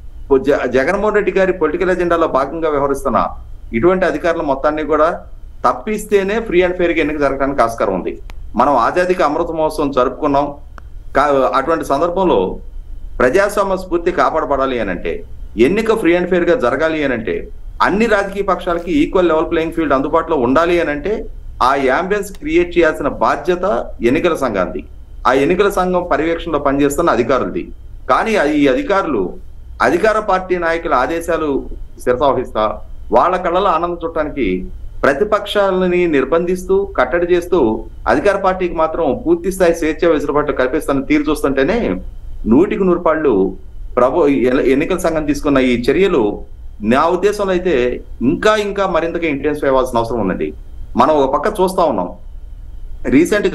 జ- జగన్మోహన్ రెడ్డి గారి పొలిటికల్ ఎజెండాలో భాగంగా వ్యవహరిస్తున్న ఇటువంటి అధికారుల మొత్తాన్ని కూడా తప్పిస్తేనే ఫ్రీ అండ్ ఫెయిర్ గా ఎన్నిక జరగడానికి ఆస్కారం ఉంది మనం ఆజాదీకి అమృత మహోత్సవం జరుపుకున్నాం కా- అటువంటి సందర్భంలో ప్రజాస్వామ్య స్ఫూర్తి కాపాడబడాలి అని అంటే ఎన్నిక ఫ్రీ అండ్ ఫెయిర్ గా జరగాలి అని అంటే అన్ని రాజకీయ పక్షాలకి ఈక్వల్ లెవెల్ ప్లేయింగ్ ఫీల్డ్ అందుబాటులో ఉండాలి అని అంటే ఆ యాంబియన్స్ క్రియేట్ చేయాల్సిన బాధ్యత ఎన్నికల సంఘానికి ఆ ఎన్నికల సంఘం పర్యవేక్షణలో పనిచేస్తున్న అధికారులది కానీ ఆ- ఈ అధికారులు అధికార పార్టీ నాయకుల ఆదేశాలు శిరసావహిస్తా వాళ్ళ కళ్ళలో ఆనందం చూడటానికి ప్రతిపక్షాలని నిర్బంధిస్తూ కట్టడి చేస్తూ అధికార పార్టీకి మాత్రం పూర్తి స్థాయి స్వేచ్ఛ వెసులుబాటు కల్పిస్తున్న తీరు చూస్తుంటేనే నూటికి నూరు పాళ్ళు ప్రభు ఎల- ఎన్నికల సంఘం తీసుకున్న ఈ చర్యలు నా ఉద్దేశంలో అయితే ఇంకా ఇంకా మరింతగా ఇంటెన్సిఫై అవ్వాల్సిన అవసరం ఉందండి మనం ఒక పక్క చూస్తా ఉన్నాం రీసెంట్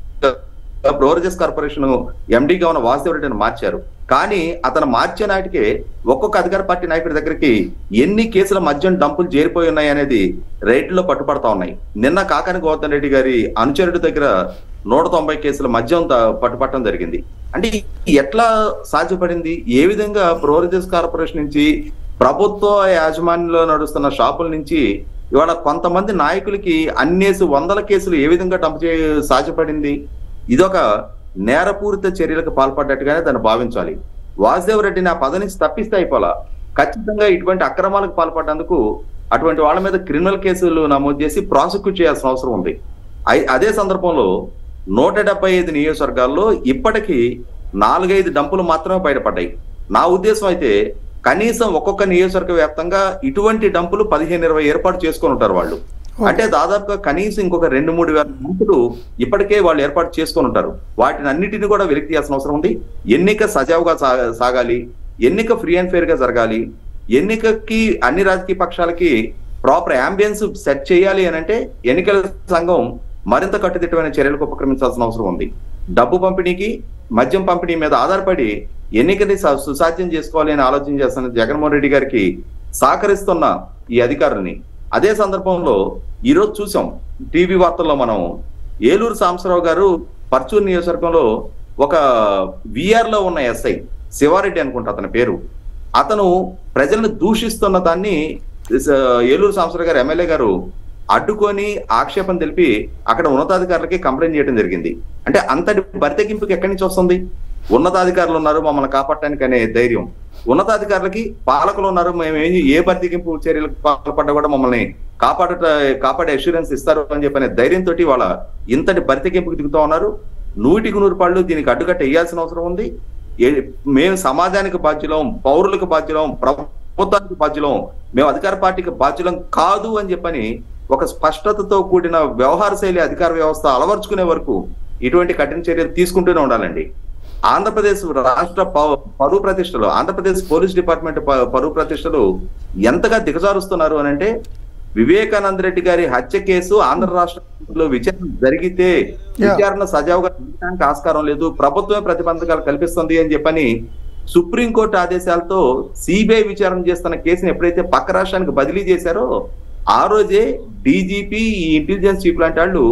బ్రోవరేజెస్ కార్పొరేషన్ ఎండీగా ఉన్న వాసుదేవ్ రెడ్డిని మార్చారు కానీ అతను మార్చే నాటికే ఒక్కొక్క అధికార పార్టీ నాయకుడి దగ్గరికి ఎన్ని కేసుల మద్యం డంపులు చేరిపోయి ఉన్నాయి అనేది రైట్లో పట్టుపడతా ఉన్నాయి నిన్న కాకాని గోవర్ధన్ రెడ్డి గారి అనుచరుడి దగ్గర నూట తొంభై కేసుల మద్యం ద- పట్టుపట్టడం జరిగింది అంటే ఇది ఎట్లా సాధ్యపడింది ఏ విధంగా బ్రోవరేజెస్ కార్పొరేషన్ నుంచి ప్రభుత్వ యాజమాన్యంలో నడుస్తున్న షాపుల నుంచి ఇవాళ కొంతమంది నాయకులకి అన్నేసి వందల కేసులు ఏ విధంగా డంప్ చే సాధ్యపడింది ఇదొక నేరపూరిత చర్యలకు పాల్పడ్డట్టుగానే దాన్ని భావించాలి వాసుదేవ్ రెడ్డిని ఆ పదవి నుంచి తప్పిస్తే అయిపోలా ఖచ్చితంగా ఇటువంటి అక్రమాలకు పాల్పడ్డందుకు అటువంటి వాళ్ళ మీద క్రిమినల్ కేసులు నమోదు చేసి ప్రాసిక్యూట్ చేయాల్సిన అవసరం ఉంది అయి- అదే సందర్భంలో నూట డెబ్బై ఐదు నియోజకవర్గాల్లో ఇప్పటికీ నాలుగైదు డంపులు మాత్రమే బయటపడ్డాయి నా ఉద్దేశం అయితే కనీసం ఒక్కొక్క నియోజకవర్గ వ్యాప్తంగా ఇటువంటి డంపులు పదిహేను ఇరవై ఏర్పాటు చేసుకొని ఉంటారు వాళ్ళు అంటే దాదాపుగా కనీసం ఇంకొక రెండు మూడు వేల డంపులు ఇప్పటికే వాళ్ళు ఏర్పాటు చేసుకొని ఉంటారు వాటిని అన్నిటిని కూడా వెలికి తీయాల్సిన అవసరం ఉంది ఎన్నిక సజావుగా సా- సాగాలి ఎన్నిక ఫ్రీ అండ్ ఫేర్ గా జరగాలి ఎన్నికకి అన్ని రాజకీయ పక్షాలకి ప్రాపర్ అంబియన్స్ సెట్ చేయాలి అని అంటే ఎన్నికల సంఘం మరింత కట్టుదిట్టమైన చర్యలకు ఉపక్రమించాల్సిన అవసరం ఉంది డబ్బు పంపిణీకి మద్యం పంపిణీ మీద ఆధారపడి ఎన్నికని స- సుసాధ్యం చేసుకోవాలి అని ఆలోచన చేస్తున్న జగన్మోహన్ రెడ్డి గారికి సహకరిస్తున్న ఈ అధికారుల్ని అదే సందర్భంలో ఈ రోజు చూసాం టీవీ వార్తల్లో మనం ఏలూరు సాంబశివరావు గారు పర్చూరు నియోజకవర్గంలో ఒక విఆర్ లో ఉన్న ఎస్ఐ శివారెడ్డి అనుకుంటా అతని పేరు అతను ప్రజలను దూషిస్తున్న దాన్ని స- ఏలూరు సాంబశివరావు గారు ఎమ్మెల్యే గారు అడ్డుకొని ఆక్షేపం తెలిపి అక్కడ ఉన్నతాధికారులకి కంప్లైంట్ చేయడం జరిగింది అంటే అంతటి బరితెగింపుకి ఎక్కడి నుంచి వస్తుంది ఉన్నతాధికారులు ఉన్నారు మమ్మల్ని కాపాడటానికి అనే ధైర్యం ఉన్నతాధికారులకి పాలకులు ఉన్నారు మేము ఏం ఏ బరితెగింపు చర్యలకు పాల్పడ్డా కూడా మమ్మల్ని కాపాడట కాపాడే అష్యూరెన్స్ ఇస్తారు అని చెప్పనే ధైర్యంతో వాళ్ళ ఇంతటి బరితెగింపుకి దిగుతా ఉన్నారు నూటికి నూరు పళ్ళు దీనికి అడ్డుకట్ట వేయాల్సిన అవసరం ఉంది ఏ- మేము సమాజానికి బాధ్యులం పౌరులకు బాధ్యులం ప్రభుత్వానికి బాధ్యులం మేము అధికార పార్టీకి బాధ్యులం కాదు అని చెప్పని ఒక స్పష్టతతో కూడిన వ్యవహార శైలి అధికార వ్యవస్థ అలవర్చుకునే వరకు ఇటువంటి కఠిన చర్యలు తీసుకుంటూనే ఉండాలండి ఆంధ్రప్రదేశ్ రాష్ట్ర ప- పరువు ప్రతిష్టలు ఆంధ్రప్రదేశ్ పోలీస్ డిపార్ట్మెంట్ ప- పరువు ప్రతిష్టలు ఎంతగా దిగజారుస్తున్నారు అని అంటే వివేకానంద రెడ్డి గారి హత్య కేసు ఆంధ్ర రాష్ట్రంలో విచారణ జరిగితే విచారణ సజావుగా జరగడానికి ఆస్కారం లేదు ప్రభుత్వమే ప్రతిబంధకాలు కల్పిస్తుంది అని చెప్పని సుప్రీంకోర్టు ఆదేశాలతో సిబిఐ విచారణ చేస్తున్న కేసుని ఎప్పుడైతే పక్క రాష్ట్రానికి బదిలీ చేశారో ఆ రోజే డీజీపీ ఈ ఇంటెలిజెన్స్ చీఫ్ లాంటి వాళ్ళు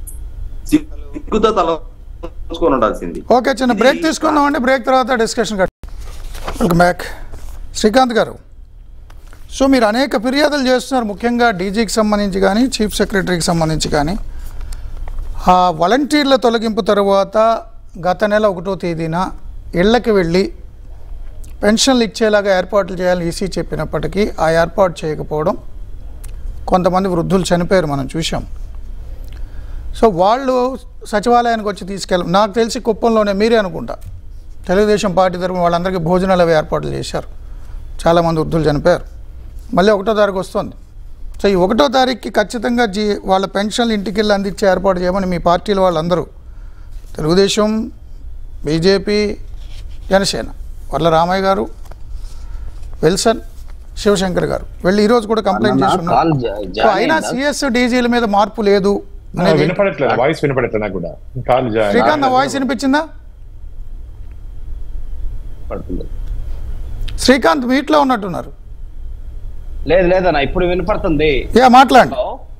సిగ్గుతో తలంచుకొని ఉండాల్సింది ఓకే చిన్న బ్రేక్ తీసుకుందాం అండి బ్రేక్ తర్వాత డిస్కషన్ వెల్కమ్ బ్యాక్ శ్రీకాంత్ గారు సో మీరు అనేక ఫిర్యాదులు చేస్తున్నారు ముఖ్యంగా డీజీకి సంబంధించి కానీ చీఫ్ సెక్రటరీకి సంబంధించి కానీ ఆ వాలంటీర్ల తొలగింపు తర్వాత గత నెల ఒకటో తేదీన ఇళ్ళకి వెళ్ళి పెన్షన్లు ఇచ్చేలాగా ఏర్పాట్లు చేయాలని ఈసీ చెప్పినప్పటికీ ఆ ఏర్పాటు చేయకపోవడం కొంతమంది వృద్ధులు చనిపోయారు మనం చూసాం సో వాళ్ళు సచివాలయానికి వచ్చి తీసుకెళ్ళ నాకు తెలిసి కుప్పంలోనే మీరే అనుకుంటా తెలుగుదేశం పార్టీ తరఫున వాళ్ళందరికీ భోజనాలు అవి ఏర్పాట్లు చేశారు చాలామంది వృద్ధులు చనిపోయారు మళ్ళీ ఒకటో తారీఖు వస్తుంది సో ఈ ఒకటో తారీఖుకి ఖచ్చితంగా జీ వాళ్ళ పెన్షన్లు ఇంటికి వెళ్ళి అందించే ఏర్పాటు చేయమని మీ పార్టీల వాళ్ళందరూ తెలుగుదేశం బీజేపీ జనసేన వర్ల రామయ్య గారు విల్సన్ శివశంకర్ గారు వెళ్ళి ఈరోజు కూడా కంప్లైంట్ అన్న, చేసి కాల్ ఉన్నారు జా- సో జాయిన్ అయినా అయిందా? సిఎస్ డీజీల మీద మార్పు లేదు అనేది వినపడట్లేదు వాయిస్ వినపడట్లేదు నాకు కూడా కాల్ జా- శ్రీకాంత్ నా వాయిస్ వినిపించిందా పడుతుంది. శ్రీకాంత్ మీట్లో ఉన్నట్టున్నారు లేదు లేదన్న ఇప్పుడు వినపడుతుంది యా మాట్లాడండి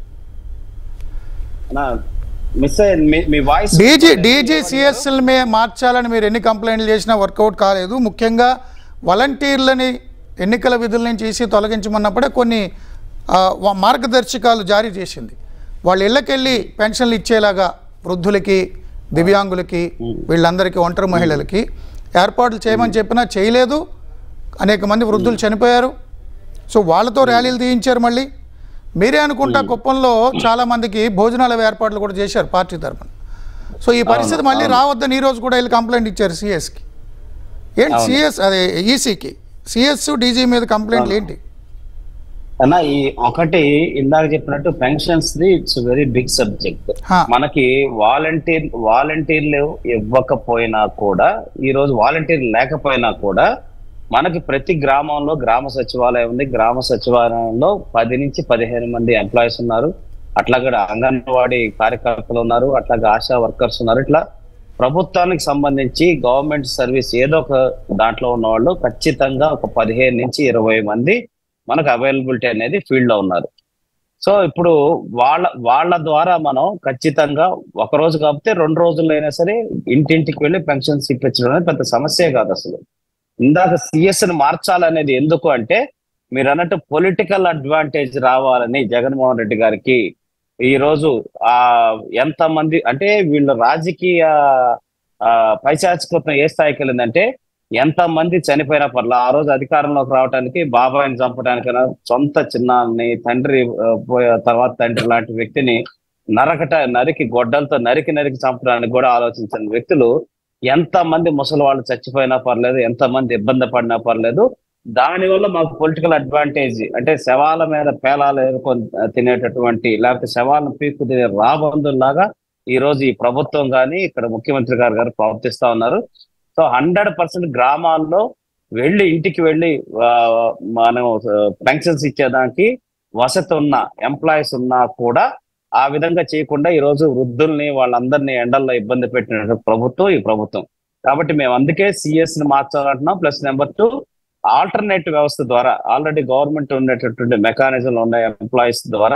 అన్న, మిస్ అయ్యింది మీ- మీ వాయిస్ డీజీ డీజీ సిఎస్ఎల్ మే మార్చాలని మీరు ఎన్ని కంప్లైంట్లు చేసినా వర్కౌట్ కాలేదు ముఖ్యంగా వాలంటీర్లని ఎన్నికల విధుల నుంచి ఈసీ తొలగించమన్నప్పుడే కొన్ని ఆ, వ- మార్గదర్శకాలు జారీ చేసింది వాళ్ళ ఇళ్ళకెళ్ళి పెన్షన్లు ఇచ్చేలాగా వృద్ధులకి దివ్యాంగులకి వీళ్ళందరికీ ఒంటరి మహిళలకి ఏర్పాట్లు చేయమని చెప్పినా చేయలేదు అనేక మంది వృద్ధులు చనిపోయారు సో వాళ్ళతో ర్యాలీలు తీయించారు మళ్ళీ మీరే అనుకుంటా కుప్పంలో చాలా మందికి భోజనాల ఏర్పాట్లు కూడా చేశారు పార్టీ తరఫున సో ఈ పరిస్థితి మళ్ళీ రావద్దని ఈ రోజు కూడా వెళ్ళి కంప్లైంట్ ఇచ్చారు సిఎస్కి ఏంటి అవును. సిఎస్ అదే ఈసీకి సిఎస్ డీజీ మీద కంప్లైంట్లు ఏంటి అన్న ఈ ఒకటి ఇందాక చెప్పినట్టు pensions the it's very big subject హా. మనకి వాలంటీర్ వాలంటీర్లు ఇవ్వకపోయినా కూడా ఈ రోజు వాలంటీర్ లేకపోయినా కూడా మనకి ప్రతి గ్రామంలో గ్రామ సచివాలయం ఉంది గ్రామ సచివాలయంలో పది నుంచి పదిహేను మంది ఎంప్లాయీస్ ఉన్నారు అట్లాగే అంగన్వాడీ కార్యకర్తలు ఉన్నారు అట్లాగే ఆశా వర్కర్స్ ఉన్నారు ఇట్లా ప్రభుత్వానికి సంబంధించి గవర్నమెంట్ సర్వీస్ ఏదో ఒక దాంట్లో ఉన్న వాళ్ళు ఖచ్చితంగా ఒక పదిహేను నుంచి ఇరవై మంది మనకు అవైలబిలిటీ అనేది ఫీల్డ్ లో ఉన్నారు సో ఇప్పుడు వాళ్ళ వాళ్ళ ద్వారా మనం ఖచ్చితంగా ఒక రోజు కాకపోతే రెండు రోజుల్లో అయినా సరే ఇంటింటికి వెళ్ళి పెన్షన్స్ ఇప్పించడం అనేది పెద్ద సమస్యే కాదు అసలు ఇందాక సిఎస్ ని మార్చాలనేది ఎందుకు అంటే మీరు అన్నట్టు పొలిటికల్ అడ్వాంటేజ్ రావాలని జగన్మోహన్ రెడ్డి గారికి ఈ రోజు ఆ ఎంత మంది అంటే వీళ్ళ రాజకీయ ఆ, పైశాచికృతం ఏ స్థాయికి వెళ్ళిందంటే ఎంత మంది చనిపోయినా పర్లా ఆ రోజు అధికారంలోకి రావడానికి బాబాయిని చంపడానికైనా సొంత చిన్నాన్ని తండ్రి ఆ, పోయే తర్వాత తండ్రి లాంటి వ్యక్తిని నరకట నరికి గొడ్డలతో నరికి నరికి చంపడానికి కూడా ఆలోచించిన వ్యక్తులు ఎంత మంది ముసలి వాళ్ళు చచ్చిపోయినా పర్లేదు ఎంత మంది ఇబ్బంది పడినా పర్లేదు దానివల్ల మాకు పొలిటికల్ అడ్వాంటేజ్ అంటే శవాల మీద పేలాలు ఏరుకొని తినేటటువంటి లేకపోతే శవాలను పీక్కు తినే రాబందుల్లాగా ఈ రోజు ఈ ప్రభుత్వం కానీ ఇక్కడ ముఖ్యమంత్రి గారు గారు ప్రవర్తిస్తా ఉన్నారు సో హండ్రెడ్ పర్సెంట్ గ్రామాల్లో వెళ్ళి ఇంటికి వెళ్ళి ఆ, మనం పెన్షన్స్ ఇచ్చేదానికి వసతి ఉన్న ఎంప్లాయీస్ ఉన్నా కూడా ఆ విధంగా చేయకుండా ఈ రోజు వృద్ధుల్ని వాళ్ళందరినీ ఎండల్లో ఇబ్బంది పెట్టిన ప్రభుత్వం ఈ ప్రభుత్వం కాబట్టి మేము అందుకే సిఎస్ ని మార్చాలంటున్నాం ప్లస్ నెంబర్ టూ ఆల్టర్నేట్ వ్యవస్థ ద్వారా ఆల్రెడీ గవర్నమెంట్ ఉండేటటువంటి మెకానిజం ఉన్న ఎంప్లాయీస్ ద్వారా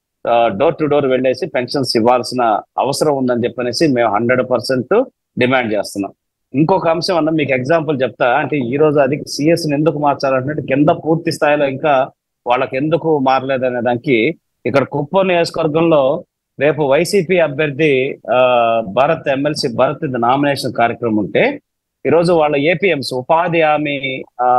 డోర్ టు డోర్ వెళ్ళేసి పెన్షన్స్ ఇవ్వాల్సిన అవసరం ఉందని చెప్పనేసి మేము హండ్రెడ్ పర్సెంట్ డిమాండ్ చేస్తున్నాం ఇంకొక అంశం అన్న మీకు ఎగ్జాంపుల్ చెప్తా అంటే ఈ రోజు అది సిఎస్ ని ఎందుకు మార్చాలంటే కింద పూర్తి స్థాయిలో ఇంకా వాళ్ళకి ఎందుకు మారలేదనే దానికి ఇక్కడ కుప్పం నియోజకవర్గంలో రేపు వైసీపీ అభ్యర్థి ఆ, భరత్ ఎమ్మెల్సీ భరత్ నామినేషన్ కార్యక్రమం ఉంటే ఈరోజు వాళ్ళ ఏపీఎంస్ ఉపాధి హామీ ఆ,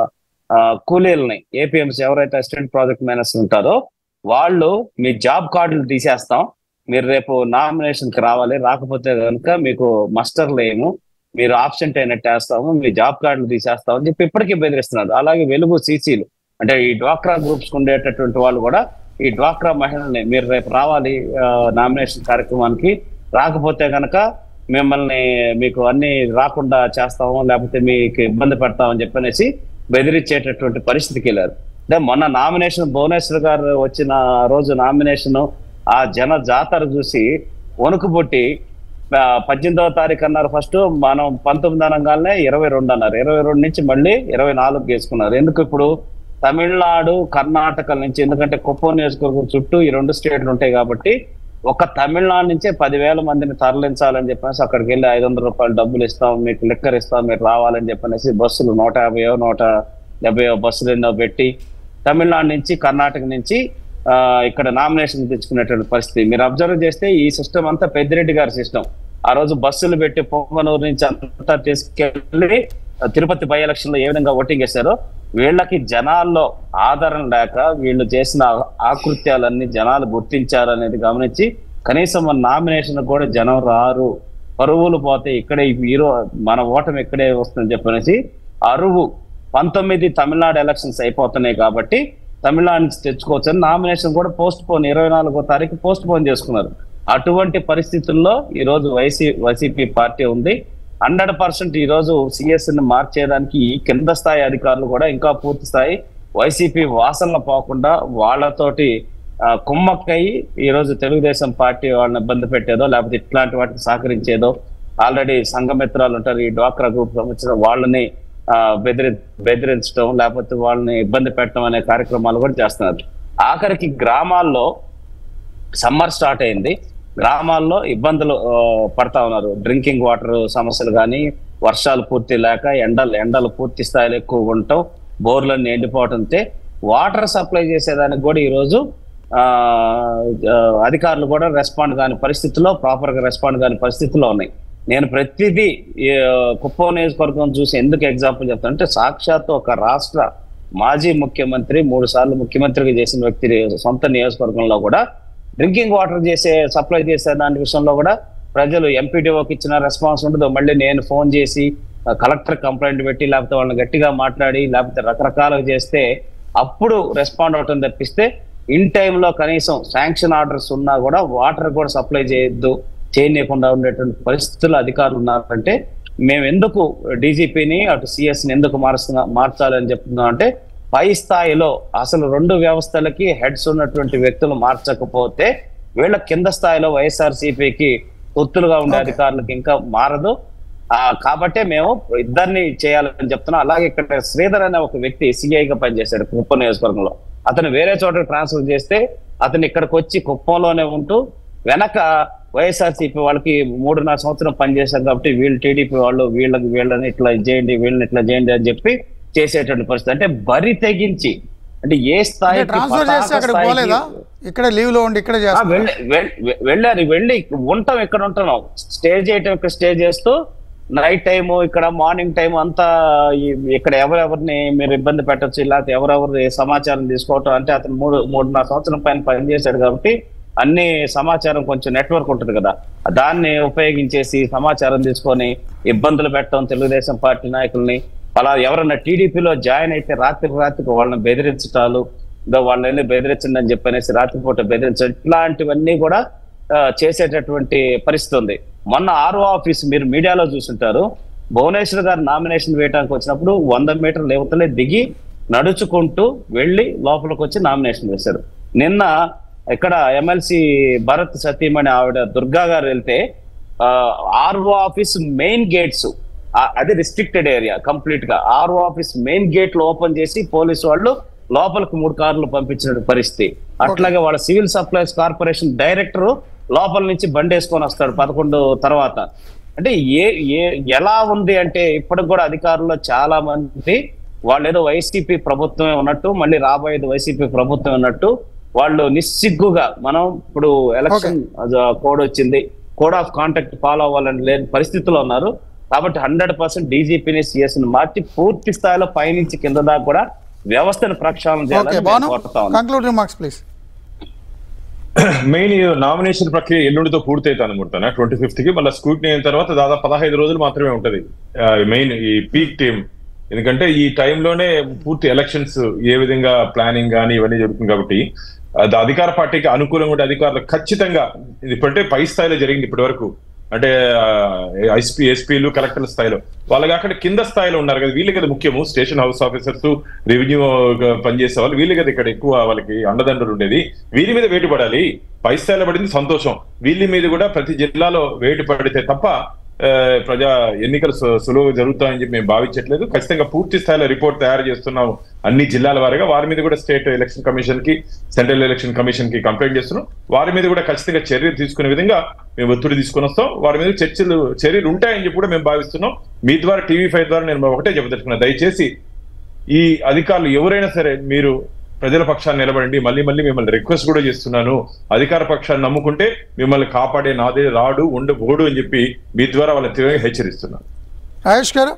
ఆ, కూలీలని ఏపీఎంస్ ఎవరైతే అసిస్టెంట్ ప్రాజెక్ట్ మేనేజర్ ఉంటారో వాళ్ళు మీ జాబ్ కార్డులు తీసేస్తాం మీరు రేపు నామినేషన్ కి రావాలి రాకపోతే కనుక మీకు మస్టర్ లేము మీరు ఆబ్సెంట్ అయినట్టు వేస్తాము మీ జాబ్ కార్డులు తీసేస్తాం అని చెప్పి ఇప్పటికీ బెదిరిస్తున్నారు అలాగే వెలుగు సీసీలు అంటే ఈ డ్వాక్రా గ్రూప్స్ ఉండేటటువంటి వాళ్ళు కూడా ఈ డ్వాక్రా మహిళల్ని మీరు రేపు రావాలి నామినేషన్ కార్యక్రమానికి రాకపోతే గనక మిమ్మల్ని మీకు అన్ని రాకుండా చేస్తాము లేకపోతే మీకు ఇబ్బంది పెడతామని చెప్పనేసి బెదిరించేటటువంటి పరిస్థితికి వెళ్ళారు అంటే మొన్న నామినేషన్ భువనేశ్వర్ గారు వచ్చిన రోజు నామినేషన్ ఆ జన జాతర చూసి వణుకు పుట్టి ఆ, పద్దెనిమిదవ తారీఖు అన్నారు ఫస్ట్ మనం పంతొమ్మిది అనగానే ఇరవై రెండు అన్నారు ఇరవై రెండు నుంచి మళ్ళీ ఇరవై నాలుగు చేసుకున్నారు ఎందుకు ఇప్పుడు తమిళనాడు కర్ణాటక నుంచి ఎందుకంటే కుప్పం నియోజకవర్గం చుట్టూ ఈ రెండు స్టేట్లు ఉంటాయి కాబట్టి ఒక తమిళనాడు నుంచే పదివేల మందిని తరలించాలని చెప్పేసి అక్కడికి వెళ్ళి ఐదు వందల రూపాయలు డబ్బులు ఇస్తాం మీకు లిక్కర్ ఇస్తాం మీరు రావాలని చెప్పనేసి బస్సులు నూట యాభైయో నూట డెబ్బైయో బస్సులు ఎన్నో పెట్టి తమిళనాడు నుంచి కర్ణాటక నుంచి ఆ, ఇక్కడ నామినేషన్ తెచ్చుకునేటువంటి పరిస్థితి మీరు అబ్జర్వ్ చేస్తే ఈ సిస్టమ్ అంతా పెద్దిరెడ్డి గారి సిస్టమ్ ఆ రోజు బస్సులు పెట్టి పొంగనూరు నుంచి అంతా తీసుకెళ్లి తిరుపతి బై ఎలక్షన్ లో ఏ విధంగా ఓటింగ్ వేశారో వీళ్ళకి జనాల్లో ఆదరణ లేక వీళ్ళు చేసిన ఆకృత్యాలన్నీ జనాలు గుర్తించారనేది గమనించి కనీసం మన నామినేషన్ కూడా జనం రారు పరువులు పోతే ఇక్కడే హీరో మన ఓటమి ఇక్కడే వస్తుందని చెప్పనేసి అరువు పంతొమ్మిది తమిళనాడు ఎలక్షన్స్ అయిపోతున్నాయి కాబట్టి తమిళనాడు నుంచి తెచ్చుకోవచ్చు అని నామినేషన్ కూడా పోస్ట్ పోన్ ఇరవై నాలుగో తారీఖు పోస్ట్ పోన్ చేసుకున్నారు అటువంటి పరిస్థితుల్లో ఈ రోజు వైసీ వైసీపీ పార్టీ ఉంది హండ్రెడ్ పర్సెంట్ ఈ రోజు సిఎస్ ని మార్చేయడానికి ఈ కింద స్థాయి అధికారులు కూడా ఇంకా పూర్తి స్థాయి వైసీపీ వాసనలు పోకుండా వాళ్ళతోటి ఆ, కుమ్మక్కయి ఈ రోజు తెలుగుదేశం పార్టీ వాళ్ళని ఇబ్బంది పెట్టేదో లేకపోతే ఇట్లాంటి వాటికి సహకరించేదో ఆల్రెడీ సంఘమిత్రాలు ఉంటారు ఈ డ్వాక్రా గ్రూప్ సంబంధించిన వాళ్ళని ఆ, బెదిరి బెదిరించడం లేకపోతే వాళ్ళని ఇబ్బంది పెట్టడం అనే కార్యక్రమాలు కూడా చేస్తున్నారు ఆఖరికి గ్రామాల్లో సమ్మర్ స్టార్ట్ అయింది గ్రామాల్లో ఇబ్బందులు ఆ, పడతా ఉన్నారు డ్రింకింగ్ వాటర్ సమస్యలు కానీ వర్షాలు పూర్తి లేక ఎండలు ఎండలు పూర్తి స్థాయిలో ఎక్కువ ఉండటం బోర్లన్నీ ఎండిపోవడంతో వాటర్ సప్లై చేసేదానికి కూడా ఈరోజు ఆ, ఆ, అధికారులు కూడా రెస్పాండ్ కాని పరిస్థితిలో ప్రాపర్ గా రెస్పాండ్ కాని పరిస్థితిలో ఉన్నాయి నేను ప్రతిదీ ఈ, కుప్పం నియోజకవర్గం చూసి ఎందుకు ఎగ్జాంపుల్ చెప్తాను అంటే సాక్షాత్తు ఒక రాష్ట్ర మాజీ ముఖ్యమంత్రి మూడు సార్లు ముఖ్యమంత్రిగా చేసిన వ్యక్తి సొంత నియోజకవర్గంలో కూడా డ్రింకింగ్ వాటర్ చేసే సప్లై చేసే దాని విషయంలో కూడా ప్రజలు ఎంపీడీఓకి ఇచ్చిన రెస్పాన్స్ ఉండదు మళ్ళీ నేను ఫోన్ చేసి కలెక్టర్ కంప్లైంట్ పెట్టి లేకపోతే వాళ్ళని గట్టిగా మాట్లాడి లేకపోతే రకరకాలుగా చేస్తే అప్పుడు రెస్పాండ్ అవటం తప్పిస్తే ఇన్ టైంలో కనీసం శాంక్షన్ ఆర్డర్స్ ఉన్నా కూడా వాటర్ కూడా సప్లై చేయొద్దు చేయనీయకుండా ఉండేటువంటి పరిస్థితుల్లో అధికారులు ఉన్నారంటే మేము ఎందుకు డీజీపీని అటు సిఎస్ ని ఎందుకు మారుస్తున్నా మార్చాలని చెప్తున్నాం అంటే పై స్థాయిలో అసలు రెండు వ్యవస్థలకి హెడ్స్ ఉన్నటువంటి వ్యక్తులు మార్చకపోతే వీళ్ళ కింద స్థాయిలో వైఎస్ఆర్ సిపికి తొత్తులుగా ఉండే అధికారులకు ఇంకా మారదు ఆ కాబట్టే మేము ఇద్దరిని చేయాలని చెప్తున్నాం అలాగే ఇక్కడ శ్రీధర్ అనే ఒక వ్యక్తి సిఐగా పనిచేశాడు కుప్పం నియోజకవర్గంలో అతను వేరే చోట ట్రాన్స్ఫర్ చేస్తే అతను ఇక్కడికి వచ్చి కుప్పంలోనే ఉంటూ వెనక వైఎస్ఆర్సీపీ వాళ్ళకి మూడున్నర సంవత్సరం పనిచేశారు కాబట్టి వీళ్ళు టీడీపీ వాళ్ళు వీళ్ళకి వీళ్ళని ఇట్లా చేయండి వీళ్ళని ఇట్లా చేయండి అని చెప్పి చేసేటువంటి పరిస్థితి అంటే బరి తెగించి అంటే ఏ స్థాయి ట్రాన్స్ఫర్ చేస్తే అక్కడికి పోలేదా ఇక్కడ లీవ్ లో ఉండి ఇక్కడ చేస్తా వెళ్ళారు వెళ్ళి ఉంటాం ఇక్కడ ఉంటున్నాం స్టే చేయటం ఇక్కడ స్టే చేస్తూ నైట్ టైం ఇక్కడ మార్నింగ్ టైం అంతా ఈ- ఇక్కడ ఎవరెవరిని మీరు ఇబ్బంది పెట్టచ్చు లేకపోతే ఎవరెవరి సమాచారం తీసుకోవటం అంటే అతను మూడు మూడున్నర సంవత్సరం పైన పనిచేశాడు కాబట్టి అన్ని సమాచారం కొంచెం నెట్వర్క్ ఉంటుంది కదా దాన్ని ఉపయోగించేసి సమాచారం తీసుకొని ఇబ్బందులు పెట్టడం తెలుగుదేశం పార్టీ నాయకుల్ని అలా ఎవరన్నా టీడీపీలో జాయిన్ అయితే రాత్రి రాత్రికి వాళ్ళని బెదిరించటాలు ఇంకా వాళ్ళని బెదిరించండి అని చెప్పనేసి రాత్రిపూట బెదిరించడం ఇట్లాంటివన్నీ కూడా ఆ, చేసేటటువంటి పరిస్థితి ఉంది మొన్న ఆర్ఓ ఆఫీస్ మీరు మీడియాలో చూసుంటారు భువనేశ్వర్ గారు నామినేషన్ వేయడానికి వచ్చినప్పుడు వంద మీటర్ల యువతలే దిగి నడుచుకుంటూ వెళ్ళి లోపలికి వచ్చి నామినేషన్ వేశారు నిన్న ఇక్కడ ఎమ్మెల్సీ భరత్ సతీమణి ఆవిడ దుర్గా గారు వెళ్తే ఆర్ఓ ఆఫీస్ మెయిన్ గేట్స్ అది రిస్ట్రిక్టెడ్ ఏరియా కంప్లీట్ గా ఆర్ఓ ఆఫీస్ మెయిన్ గేట్లు ఓపెన్ చేసి పోలీసు వాళ్ళు లోపలికి మూడు కార్లు పంపించిన పరిస్థితి అట్లాగే వాళ్ళ సివిల్ సప్లైస్ కార్పొరేషన్ డైరెక్టర్ లోపల నుంచి బండి వేసుకొని వస్తాడు పదకొండు తర్వాత అంటే ఏ ఏ ఎలా ఉంది అంటే ఇప్పటికి కూడా అధికారుల్లో చాలా మంది వాళ్ళు ఏదో వైసీపీ ప్రభుత్వమే ఉన్నట్టు మళ్ళీ రాబోయేది వైసీపీ ప్రభుత్వం ఉన్నట్టు వాళ్ళు నిస్సిగ్గుగా మనం ఇప్పుడు ఎలక్షన్ కోడ్ వచ్చింది కోడ్ ఆఫ్ కాంటాక్ట్ ఫాలో అవ్వాలని లేని పరిస్థితిలో ఉన్నారు కాబట్టి హండ్రెడ్ పర్సెంట్ డీజీపీని సిఎస్ ని మార్చి పూర్తి స్థాయిలో పైనుంచి కింద దాకా కూడా వ్యవస్థను ప్రక్షాళన ఓకే చేయాలని బాను మేము కోరుతా ఉన్నాం. Conclude remarks please main nomination ప్రక్రియ ఎల్లుండితో పూర్తయితే అనుకుంటాను ట్వంటీ ఫిఫ్త్ కి మళ్ళీ స్క్రూటినీ అయిన తర్వాత దాదాపు పదహైదు రోజులు మాత్రమే ఉంటది మెయిన్ ఈ పీక్ టీమ్ ఎందుకంటే ఈ టైంలోనే పూర్తి ఎలక్షన్స్ ఏ విధంగా ప్లానింగ్ కానీ ఇవన్నీ జరుగుతుంది కాబట్టి అది అధికార పార్టీకి అనుకూలంగా ఉండే అధికారులు ఖచ్చితంగా ఇది ఇప్పుడంటే పై స్థాయిలో జరిగింది ఇప్పటి వరకు అంటే ఐస్పీ ఎస్పీలు కలెక్టర్ స్థాయిలో వాళ్ళు కాకుండా కింద స్థాయిలో ఉన్నారు కదా వీళ్ళు కదా ముఖ్యము స్టేషన్ హౌస్ ఆఫీసర్స్ రెవెన్యూ పనిచేసే వాళ్ళు వీళ్ళు కదా ఇక్కడ ఎక్కువ వాళ్ళకి అండదండలు ఉండేది వీరి మీద వేటు పడాలి పై స్థాయిలో పడింది సంతోషం వీళ్ళ మీద కూడా ప్రతి జిల్లాలో వేటు పడితే తప్ప ఆ, ప్రజా ఎన్నికలు సు- సులువుగా జరుగుతాయని చెప్పి మేము భావించట్లేదు ఖచ్చితంగా పూర్తి స్థాయిలో రిపోర్ట్ తయారు చేస్తున్నాం అన్ని జిల్లాల వారిగా వారి మీద కూడా స్టేట్ ఎలక్షన్ కమిషన్ కి సెంట్రల్ ఎలక్షన్ కమిషన్ కి కంప్లైంట్ చేస్తున్నాం వారి మీద కూడా ఖచ్చితంగా చర్యలు తీసుకునే విధంగా మేము ఒత్తిడి తీసుకొని వస్తాం వారి మీద చర్చలు చర్యలు ఉంటాయని చెప్పి కూడా మేము భావిస్తున్నాం మీ ద్వారా టీవీ ఫైవ్ ద్వారా నేను ఒకటే చెప్పదలుచుకున్నా దయచేసి ఈ అధికారులు ఎవరైనా సరే మీరు ప్రజల పక్షాన్ని నిలబడండి మళ్ళీ మళ్ళీ మిమ్మల్ని రిక్వెస్ట్ కూడా చేస్తున్నాను అధికార పక్షాన్ని నమ్ముకుంటే మిమ్మల్ని కాపాడే నాదే రాడు ఉండబోడు అని చెప్పి మీ ద్వారా వాళ్ళని తీవ్రంగా హెచ్చరిస్తున్నాను రాజేష్ గారు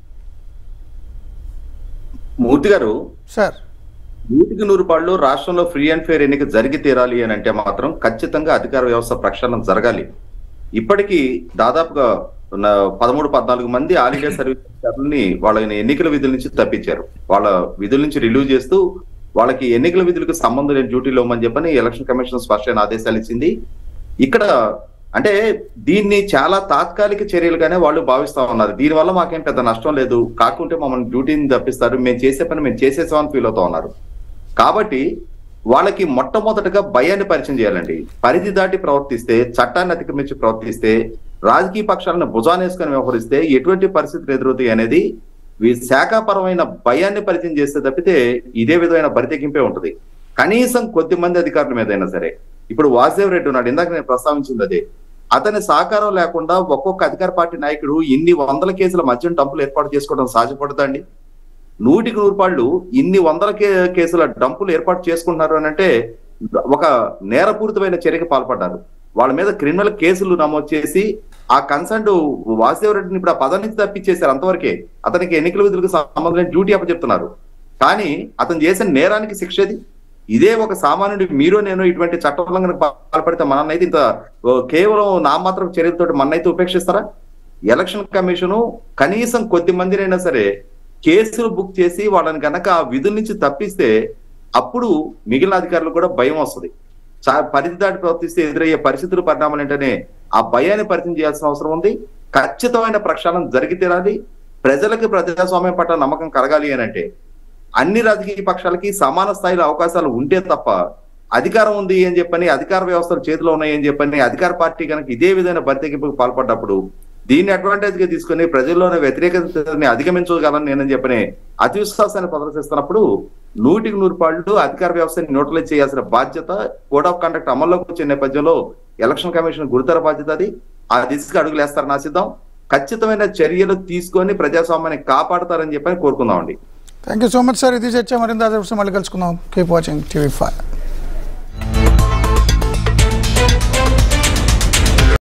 మూర్తి గారు సార్ నూటికి నూరు పాళ్ళు రాష్ట్రంలో ఫ్రీ అండ్ ఫేర్ ఎన్నిక జరిగి తీరాలి అని అంటే మాత్రం ఖచ్చితంగా అధికార వ్యవస్థ ప్రక్షాళన జరగాలి ఇప్పటికీ దాదాపుగా ఉన్న పదమూడు పద్నాలుగు మంది ఆల్ ఇండియా సర్వీస్ అధికారులని వాళ్ళ ఎన్నికల విధుల నుంచి తప్పించారు వాళ్ళ విధుల నుంచి రిలీవ్ చేస్తూ వాళ్ళకి ఎన్నికల విధులకు సంబంధం లేని డ్యూటీలో ఇవ్వమని చెప్పని ఎలక్షన్ కమిషన్ స్పష్టమైన ఆదేశాలు ఇచ్చింది ఇక్కడ అంటే దీన్ని చాలా తాత్కాలిక చర్యలుగానే వాళ్ళు భావిస్తా ఉన్నారు దీనివల్ల మాకేం పెద్ద నష్టం లేదు కాకుంటే మమ్మల్ని డ్యూటీని తప్పిస్తారు మేము చేసే పని మేము చేసేసామని ఫీల్ అవుతా ఉన్నారు కాబట్టి వాళ్ళకి మొట్టమొదటగా భయాన్ని పరిచయం చేయాలండి పరిధి దాటి ప్రవర్తిస్తే చట్టాన్ని అతిక్రమించి ప్రవర్తిస్తే రాజకీయ పక్షాలను భుజానేసుకొని వ్యవహరిస్తే ఎటువంటి పరిస్థితులు ఎదురవుతాయి అనేది వీ- శాఖాపరమైన భయాన్ని పరిచయం చేస్తే తప్పితే ఇదే విధమైన బరితెగింపే ఉంటుంది కనీసం కొద్ది మంది అధికారుల మీద అయినా సరే ఇప్పుడు వాసుదేవ్ రెడ్డి ఉన్నాడు ఇందాక నేను ప్రస్తావించింది అదే అతని సహకారం లేకుండా ఒక్కొక్క అధికార పార్టీ నాయకుడు ఇన్ని వందల కేసుల మద్యం డంపులు ఏర్పాటు చేసుకోవడం సాధ్యపడుతుందండి నూటికి నూరు పాళ్ళు ఇన్ని వందల కే- కేసుల డంపులు ఏర్పాటు చేసుకుంటున్నారు అని అంటే ఒక నేరపూరితమైన చర్యకి పాల్పడ్డారు వాళ్ళ మీద క్రిమినల్ కేసులు నమోదు చేసి ఆ కన్సర్న్ వాసుదేవ్ రెడ్డిని ఇప్పుడు ఆ పదవి నుంచి తప్పించేశారు అంతవరకే అతనికి ఎన్నికల విధులకు సంబంధం డ్యూటీ అప్పచెప్తున్నారు కానీ అతను చేసిన నేరానికి శిక్ష ఏది ఇదే ఒక సామాన్యుడి మీరు నేను ఇటువంటి చట్ట ఉల్లంఘనకు పాల్పడితే మనన్నైతే ఇంత ఓ, కేవలం నామాత్రం చర్యలతో మననైతే ఉపేక్షిస్తారా ఎలక్షన్ కమిషను కనీసం కొద్ది మందినైనా సరే కేసులు బుక్ చేసి వాళ్ళని గనక ఆ విధుల నుంచి తప్పిస్తే అప్పుడు మిగిలిన అధికారులు కూడా భయం వస్తుంది చా- పరిధి దాటి ప్రవర్తిస్తే ఎదురయ్యే పరిస్థితులు పరిణామాలు ఏంటనే ఆ భయాన్ని పరిచయం చేయాల్సిన అవసరం ఉంది ఖచ్చితమైన ప్రక్షాళన జరిగి తీరాలి ప్రజలకి ప్రజాస్వామ్యం పట్ల నమ్మకం కలగాలి అని అంటే అన్ని రాజకీయ పక్షాలకి సమాన స్థాయిలో అవకాశాలు ఉంటే తప్ప అధికారం ఉంది అని చెప్పని అధికార వ్యవస్థలు చేతిలో ఉన్నాయి అని చెప్పని అధికార పార్టీ కనుక ఇదే విధమైన బరితెగింపుకు పాల్పడ్డప్పుడు దీన్ని అడ్వాంటేజ్ గా తీసుకుని ప్రజల్లోని వ్యతిరేకతని అధిగమించగలను నేనని చెప్పని అతి విశ్వాసాన్ని ప్రదర్శిస్తున్నప్పుడు నూటికి నూరు పాళ్ళు అధికార వ్యవస్థని న్యూట్రలైజ్ చేయాల్సిన బాధ్యత కోడ్ ఆఫ్ కండక్ట్ అమల్లోకి వచ్చే నేపథ్యంలో ఎలక్షన్ కమిషన్ గురుతర బాధ్యత అది ఆ దిశగా అడుగులేస్తారని ఆశిద్దాం ఖచ్చితమైన చర్యలు తీసుకొని ప్రజాస్వామ్యాన్ని కాపాడతారని చెప్పని కోరుకుందామండి thank you so much sir ఇది చర్చ మరింత మళ్ళీ కలుసుకుందాం కీప్ వాచింగ్ టీవీ ఫైవ్